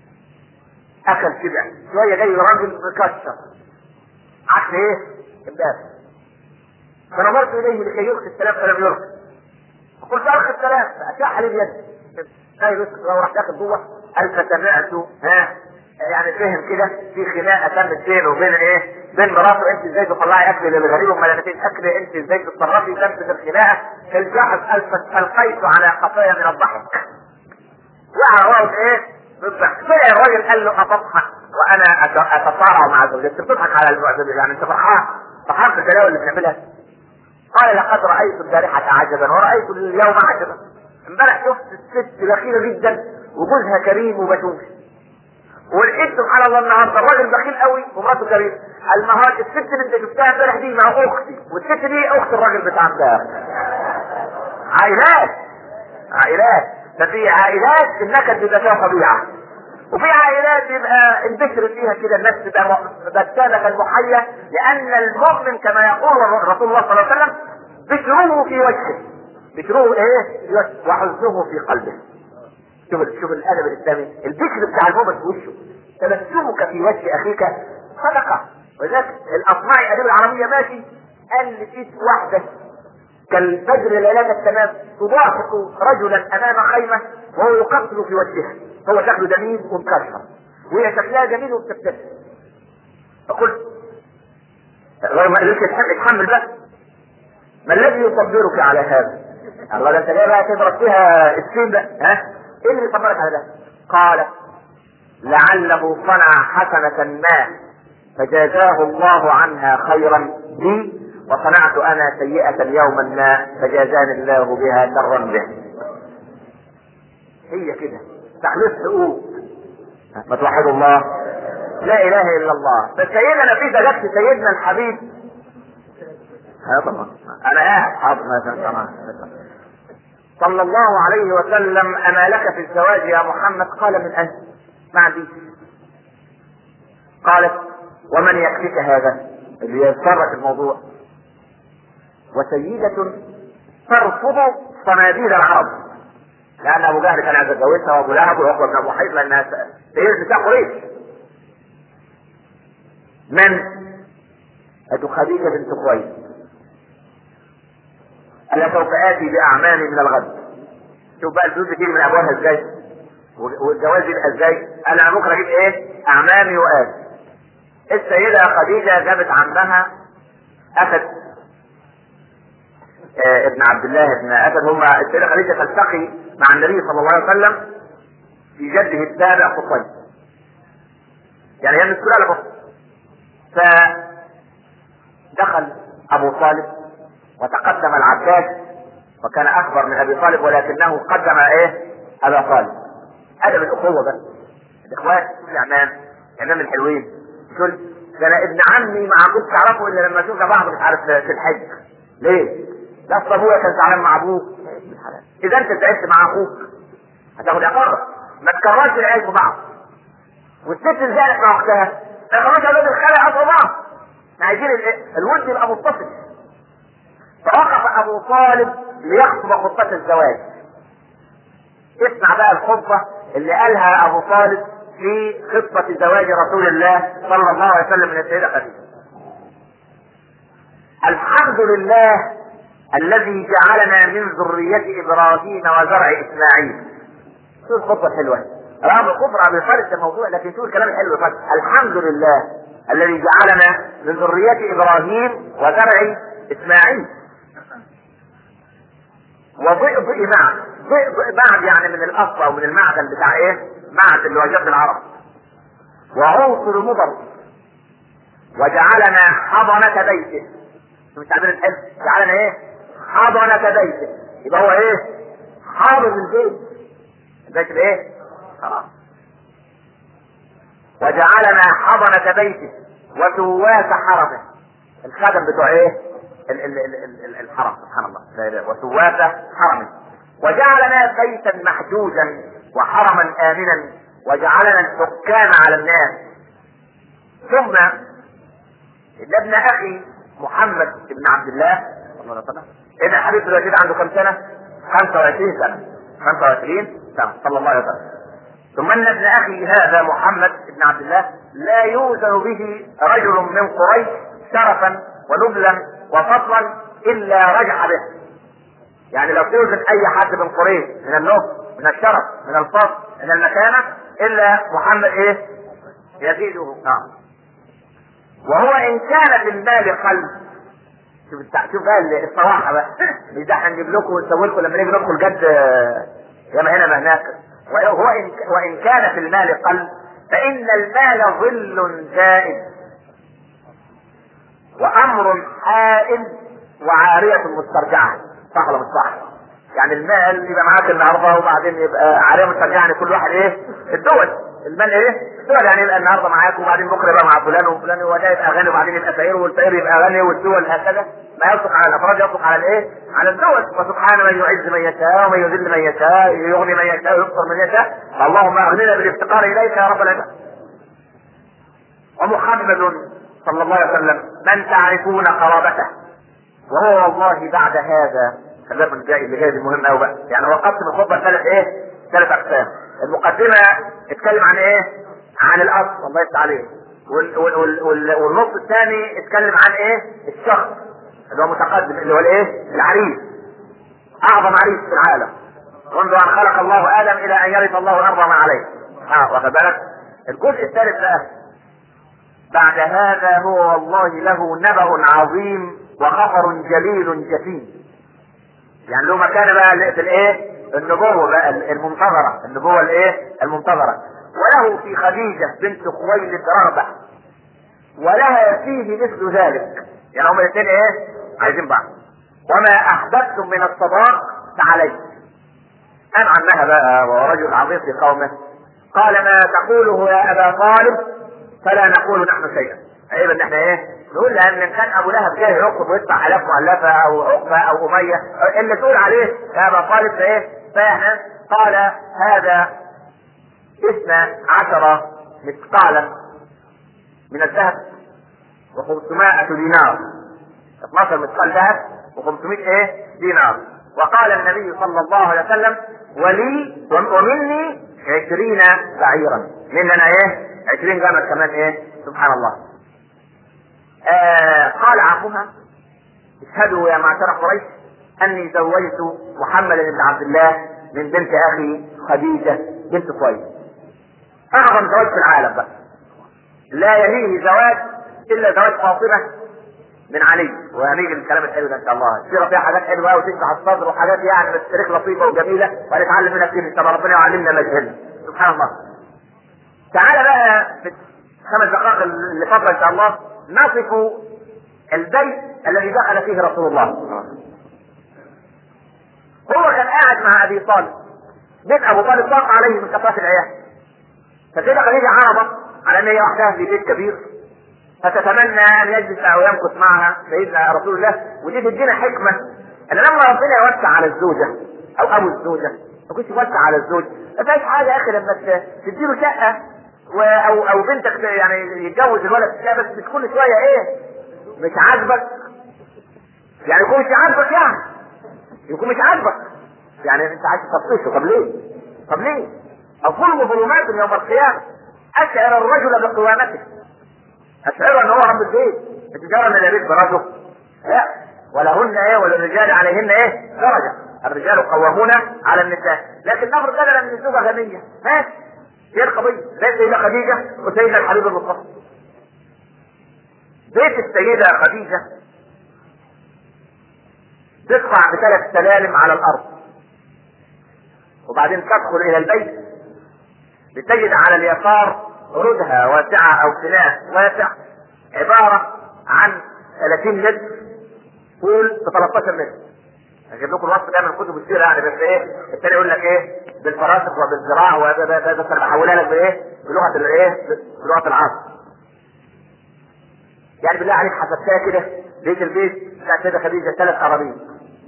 اكل كده شويه جاي راجل مكسر عكس ايه؟ امبارح فنظرت اليه لكي يلقي السلام فلم يلقي فقلت القي السلام فاشاح لي بيده طيب لو راح داخل جوه قال فسمعت ها يعني فهم كده في خناقه تمت بينه وبين ايه؟ بين مراته انت ازاي تطلعي اكل للغريب وما لقيتيش اكل انت ازاي تتصرفي تمت الخناقه الجحد القيت على قفايا من الضحك وقع واقف ايه؟ بالضحك طلع الراجل قال له اتضحك وانا اتصارع مع زوجتي بتضحك على المعتدل يعني انت فرحان فرحان بالبلاوي اللي بنعملها قال لقد رايت البارحه عجبا ورايت اليوم عجبا امبارح شفت الست بخيله جدا وجوزها كريم وبتوش ولقيت سبحان الله النهارده الراجل بخيل قوي ومراته كريم النهارده الست اللي انت شفتها امبارح دي مع اختي والست دي اخت الراجل بتاع امبارح عائلات عائلات ففي عائلات النكد بيبقى فيها طبيعه وفي عائلات يبقى البشر فيها كده الناس تبقى بسامة كالمحية لأن المؤمن كما يقول رسول الله صلى الله عليه وسلم بشره في وجهه بشره ايه؟ في وجهه وحزنه في قلبه شوف شوف الادب الاسلامي البشر بتاع المؤمن في وشه تبسمك في وجه اخيك صدقه ولذلك الاصمعي الادب العربيه ماشي قال لقيت واحده كالفجر ليلة التمام تضاحك رجلا امام خيمه وهو يقتل في وجهها هو شكله جميل ومكشر وهي شكلها جميل وبتبتسم فقلت غير ما قدرتش اتحمل بقى ما الذي يصبرك على هذا؟ الله ده انت جاي بقى تضرب فيها السين بقى ها؟ ايه اللي يصبرك على ده؟ قال لعله صنع حسنة ما فجازاه الله عنها خيرا بي وصنعت انا سيئة يوما ما فجازاني الله بها شرا به. هي كده تحليل حقوق ما توحدوا الله لا اله الا الله بس سيدنا في جت سيدنا الحبيب ها طبعا انا قاعد حاضر طبعا صلى الله عليه وسلم اما لك في الزواج يا محمد قال من انت ما عنديش قالت ومن يكفيك هذا اللي يتطرق الموضوع وسيدة ترفض صناديد العرب لان ابو جهل كان عايز يتجوزها وابو لهب وعقبه بن ابو حيط لانها هي بتاع قريش من؟ أتو خديجة بنت خويلد أنا سوف آتي بأعمامي من الغد شوف بقى الفلوس بتيجي من أبوابها إزاي والجواز يبقى إزاي أنا ممكن أجيب إيه؟ أعمامي وآتي السيدة خديجة جابت عمها أخذ آه ابن عبد الله ابن أسد هما السيدة خديجة تلتقي مع النبي صلى الله عليه وسلم في جده السابع قصي يعني هي من السلالة بس فدخل ابو طالب وتقدم العباس وكان اكبر من ابي طالب ولكنه قدم ايه ابا طالب ادب الاخوه بقى الاخوات يا عمام يا عمام الحلوين تقول ده انا ابن عمي ما كنت تعرفه الا لما شفنا بعض مش عارف في الحج ليه؟ لا اصل ابويا كان زعلان مع ابوك اذا انت تعبت مع اخوك هتاخد عقاب ما تكررش العيال في بعض والست زعلت مع اختها خلاص اولاد الخلق اصلا بعض احنا عايزين الود يبقى متصل فوقف ابو طالب ليخطب خطبة الزواج اسمع بقى الخطبة اللي قالها ابو طالب في خطبة زواج رسول الله صلى الله عليه وسلم من السيدة خديجة الحمد لله الذي جعلنا من ذرية ابراهيم وزرع اسماعيل شو الخطبة الحلوة رغم كفر ابي طالب ده موضوع لكن شو الكلام الحلو فقط الحمد لله الذي جعلنا من ذرية ابراهيم وزرع اسماعيل وضئض معد ضئض معد يعني من الاصل او من المعدن بتاع ايه معد اللي هو جبل العرب وعنصر مضر وجعلنا حضنة بيته مش عارفين الحلم جعلنا ايه حضنة بيته يبقى هو ايه حاضن البيت البيت الايه خلاص وجعلنا حضنة بيته وسواس حرمه الخدم بتوع ايه ال- ال- ال- ال- ال- الحرم سبحان الله لا اله وسواس حرمه وجعلنا بيتا محجوجا وحرما امنا وجعلنا الحكام على الناس ثم ان ابن اخي محمد بن عبد الله صلى الله عليه وسلم ابن حبيب دلوقتي عنده كم سنه؟ 25 سنه 25 سنه صلى الله عليه وسلم ثم ان ابن اخي هذا محمد بن عبد الله لا يوزن به رجل من قريش شرفا ونبلا وفضلا الا رجع به يعني لو توزن اي حد من قريش من النبل من الشرف من الفضل من المكانه الا محمد ايه يزيده آه. وهو ان كان في المال قلب شوف التع- شوف بقى الصراحه بقى مش ده احنا نجيب لكم ونسوي لكم لما نيجي ندخل الجد آه، يا ما هنا ما هناك وهو إن وان كان في المال قلب فان المال ظل زائد وامر حائل وعاريه مسترجعه صح ولا مش صح؟ يعني المال يبقى معاك النهارده وبعدين يبقى عاريه مسترجعه يعني كل واحد ايه؟ الدول المال ايه؟ الدول يعني يبقى النهارده معاك وبعدين بكره يبقى مع فلان وفلان وده يبقى غني وبعدين يبقى فقير والفقير يبقى غني والدول هكذا ما يطلق على الافراد يطلق على الايه؟ على الدول وسبحان من يعز من يشاء ومن يذل من يشاء يغني من يشاء ويفطر من يشاء فاللهم اغننا بالافتقار اليك يا رب العباد ومحمد صلى الله عليه وسلم من تعرفون قرابته وهو والله بعد هذا خلينا من الجاي اللي جاي دي مهم قوي بقى يعني هو قسم الخطبه ثلاث ايه؟ ثلاث اقسام المقدمه اتكلم عن ايه؟ عن الاصل الله يفتح عليه وال وال وال وال والنص الثاني اتكلم عن ايه؟ الشخص اللي هو متقدم اللي هو الايه؟ العريس اعظم عريس في العالم منذ ان خلق الله ادم الى ان يرث الله الارض ما عليه اه واخد بالك؟ الجزء الثالث بقى بعد هذا هو والله له نبأ عظيم وخطر جليل جسيم يعني له مكانه بقى في الايه النبوة بقى المنتظرة النبوة الايه المنتظرة وله في خديجة بنت خويلد رغبة ولها فيه مثل ذلك يعني هما الاثنين ايه عايزين بعض وما احببتم من الصداق فعليه قام عنها بقى وهو رجل عظيم في قومه قال ما تقوله يا ابا طالب فلا نقول نحن شيئا عيب ان احنا ايه نقول لان ان كان ابو لهب جاي يرقب ويدفع الاف مؤلفه او عقبه او اميه اللي تقول عليه يا ابا طالب فايه فاحنا قال هذا اثنى عشر مثقالا من الذهب و500 دينار 12 مثقال ذهب و500 ايه دينار وقال النبي صلى الله عليه وسلم ولي ومني عشرين بعيرا مننا ايه عشرين جمل كمان ايه سبحان الله آه قال عمها اشهدوا يا معشر قريش اني زوجت محمد بن عبد الله من بنت اخي خديجه بنت خويلد اعظم زواج في العالم بقى لا يليه زواج الا زواج فاطمه من علي وهنيجي الكلام الحلو ده ان شاء الله السيره فيها حاجات حلوه قوي وتفتح الصدر وحاجات يعني بس تاريخ لطيفه وجميله ونتعلم منها كتير ان شاء الله ربنا يعلمنا ما جهلنا سبحان الله تعالى بقى في خمس دقائق اللي فضل ان شاء الله نصف البيت الذي دخل فيه رسول الله هو كان قاعد مع ابي طالب بيت ابو طالب ضاق عليه من كثره العيال فكده خديجه عرضت على ان هي وحدها في بيت كبير فتتمنى ان يجلس او يمكث معها سيدنا رسول الله ودي تدينا حكمه ان لما ربنا يوسع على الزوجه او ابو الزوجه ما كنتش يوسع على الزوج ما فيهاش حاجه يا اخي لما تديله شقه و او او بنتك يعني يتجوز الولد لا بس مش كل شويه ايه مش عاجبك يعني يكون مش عاجبك يعني يكون مش عاجبك يعني انت عايز تطفشه طب ليه؟ طب ليه؟ الظلم ظلمات يوم القيامه اشعر الرجل بقوامته اشعره ان هو رب البيت التجاره من البيت برجل لا ولهن ايه وللرجال عليهن ايه درجه الرجال قوامون على النساء لكن نفرض مثلا ان الزوجه غنيه ماشي هي القضيه زي سيدنا خديجه وسيدنا الحبيب المصطفى بيت السيدة خديجة تطلع بثلاث سلالم على الأرض وبعدين تدخل إلى البيت بتجد على اليسار ردها واسعة أو فناء واسع عبارة عن 30 متر طول ب 13 متر هجيب لكم الوصف ده من كتب السيره يعني بس ايه الثاني يقول لك ايه بالفراسخ وبالذراع وهذا بس انا بحولها لك بايه بلغه الايه بلغه العصر يعني بالله عليك حسبتها كده بيت البيت بتاع سيدة خديجة ثلاث أراضين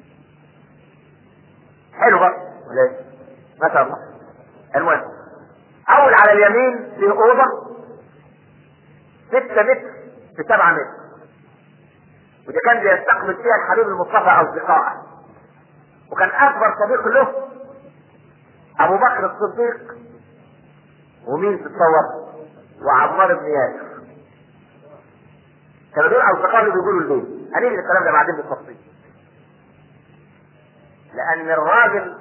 حلو بقى ولا ايه؟ ما شاء الله المهم أول على اليمين في أوضة ستة متر في سبعة متر وده كان بيستقبل فيها الحبيب المصطفى أصدقائه وكان أكبر صديق له أبو بكر الصديق ومين تتصور؟ وعمار بن ياسر كانوا دول اصدقاء اللي بيقولوا البيت هنيجي الكلام ده بعدين بالتفصيل لان الراجل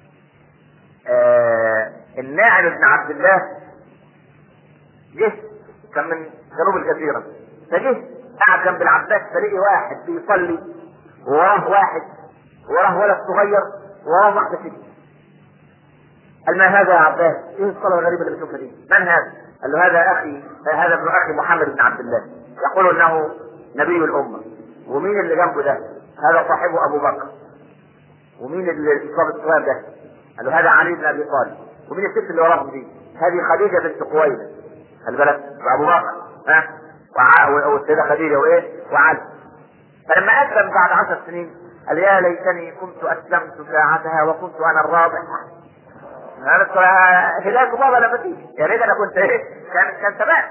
آه الناعم بن عبد الله جه كان من جنوب الجزيره فجه قعد جنب العباس فلقي واحد بيصلي ووراه واحد وراه ولد صغير وراه واحده ست قال ما هذا يا عباس؟ ايه الصلاه الغريبه اللي بتشوفها دي؟ من هذا؟ قال له هذا اخي هذا ابن اخي محمد بن عبد الله يقول انه نبي الامه ومين اللي جنبه ده؟ هذا صاحبه ابو بكر ومين اللي الصاب الصغير ده؟ قال له هذا علي بن ابي طالب ومين الست اللي وراهم دي؟ هذه خديجه بنت خويلد خلي بالك وابو بكر ها وع- والسيده خديجه وايه؟ وعلي فلما اسلم بعد عشر سنين قال يا ليتني كنت اسلمت ساعتها وكنت انا الرابع انا هدايه بابا لما تيجي يا ريت انا كنت ايه كان كان تمام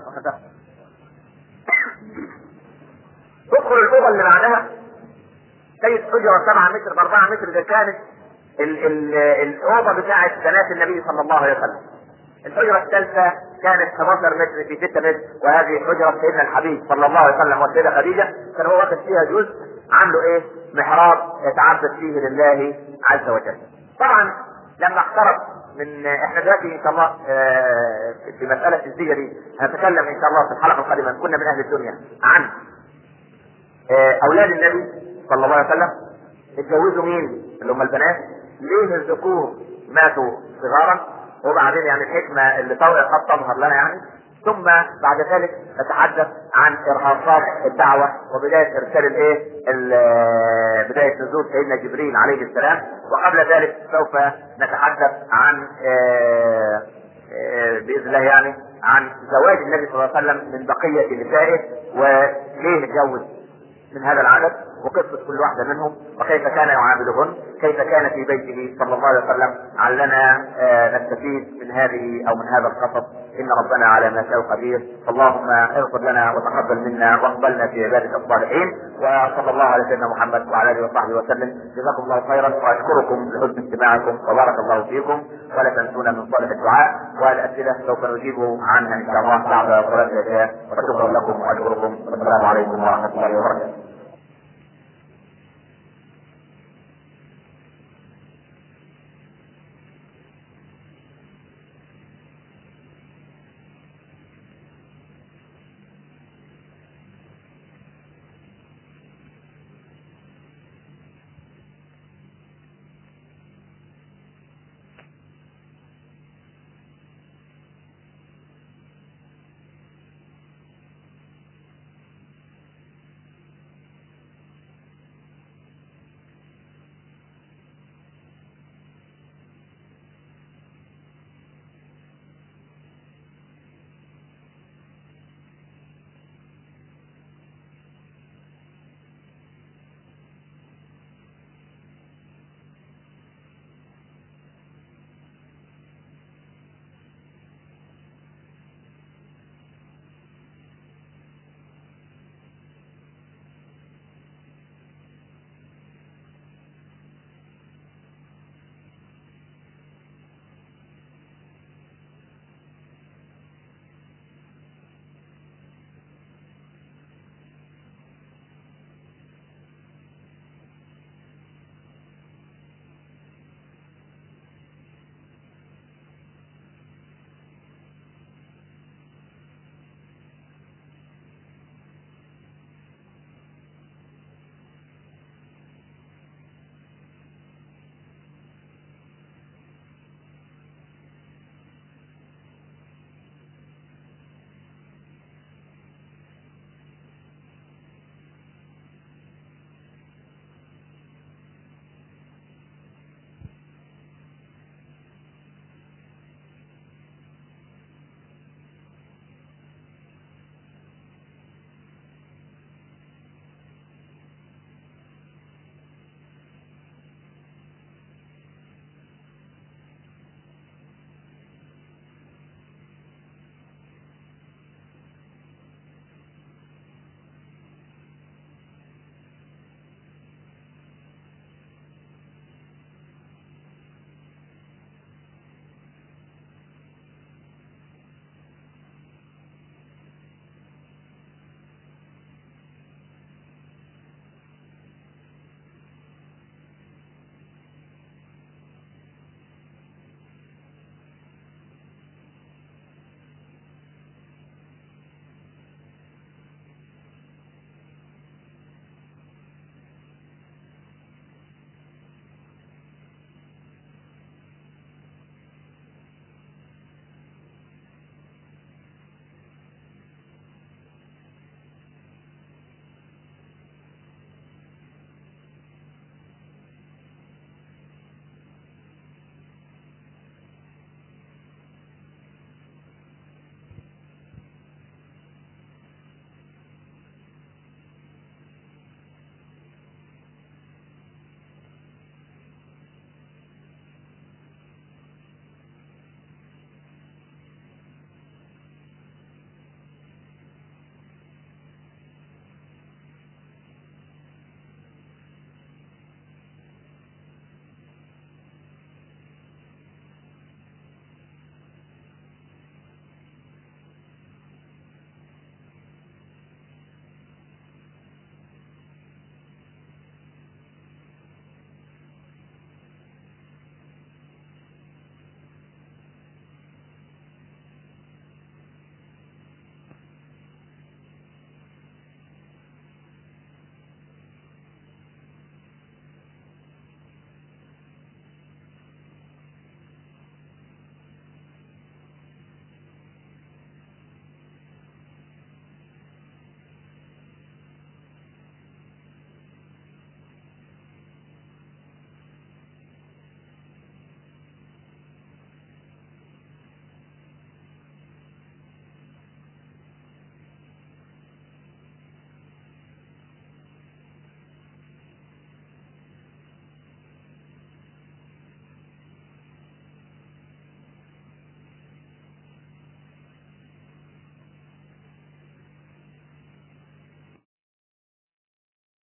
تدخل الاوضه اللي بعدها تجد حجره 7 متر ب 4 متر ده كانت ال ال الاوضه بتاعت بنات النبي صلى الله عليه وسلم الحجره الثالثه كانت 11 متر في 6 متر وهذه حجره سيدنا الحبيب صلى الله عليه وسلم والسيده خديجه كان هو واخد فيها جزء عامله ايه؟ محراب يتعبد فيه لله عز وجل. طبعا لما اقترب من احنا دلوقتي ان شاء الله آه، في مساله الزيجه دي هنتكلم ان شاء الله في الحلقه القادمه إن كنا من اهل الدنيا عن آه، اولاد النبي صلى الله عليه وسلم اتجوزوا مين؟ اللي هم البنات ليه الذكور ماتوا صغارا وبعدين يعني الحكمه اللي طو- قد تظهر لنا يعني ثم بعد ذلك نتحدث عن ارهاصات الدعوه وبدايه ارسال الايه؟ ال- بدايه نزول سيدنا جبريل عليه السلام وقبل ذلك سوف نتحدث عن آه، آه، باذن الله يعني عن زواج النبي صلى الله عليه وسلم من بقيه نسائه وليه اتجوز من هذا العدد وقصة كل واحدة منهم وكيف كان يعاملهن كيف كان في بيته صلى الله عليه وسلم علنا آه، نستفيد من هذه أو من هذا القصص إن ربنا على ما شاء قدير اللهم اغفر لنا وتقبل منا واقبلنا في عبادك الصالحين وصلى الله على سيدنا محمد وعلى آله وصحبه وسلم جزاكم الله خيرا وأشكركم لحسن استماعكم وبارك الله فيكم ولا تنسونا من صالح الدعاء والأسئلة سوف نجيب عنها إن شاء الله بعد صلاة العشاء وشكرا لكم وأشكركم والسلام عليكم ورحمة الله وبركاته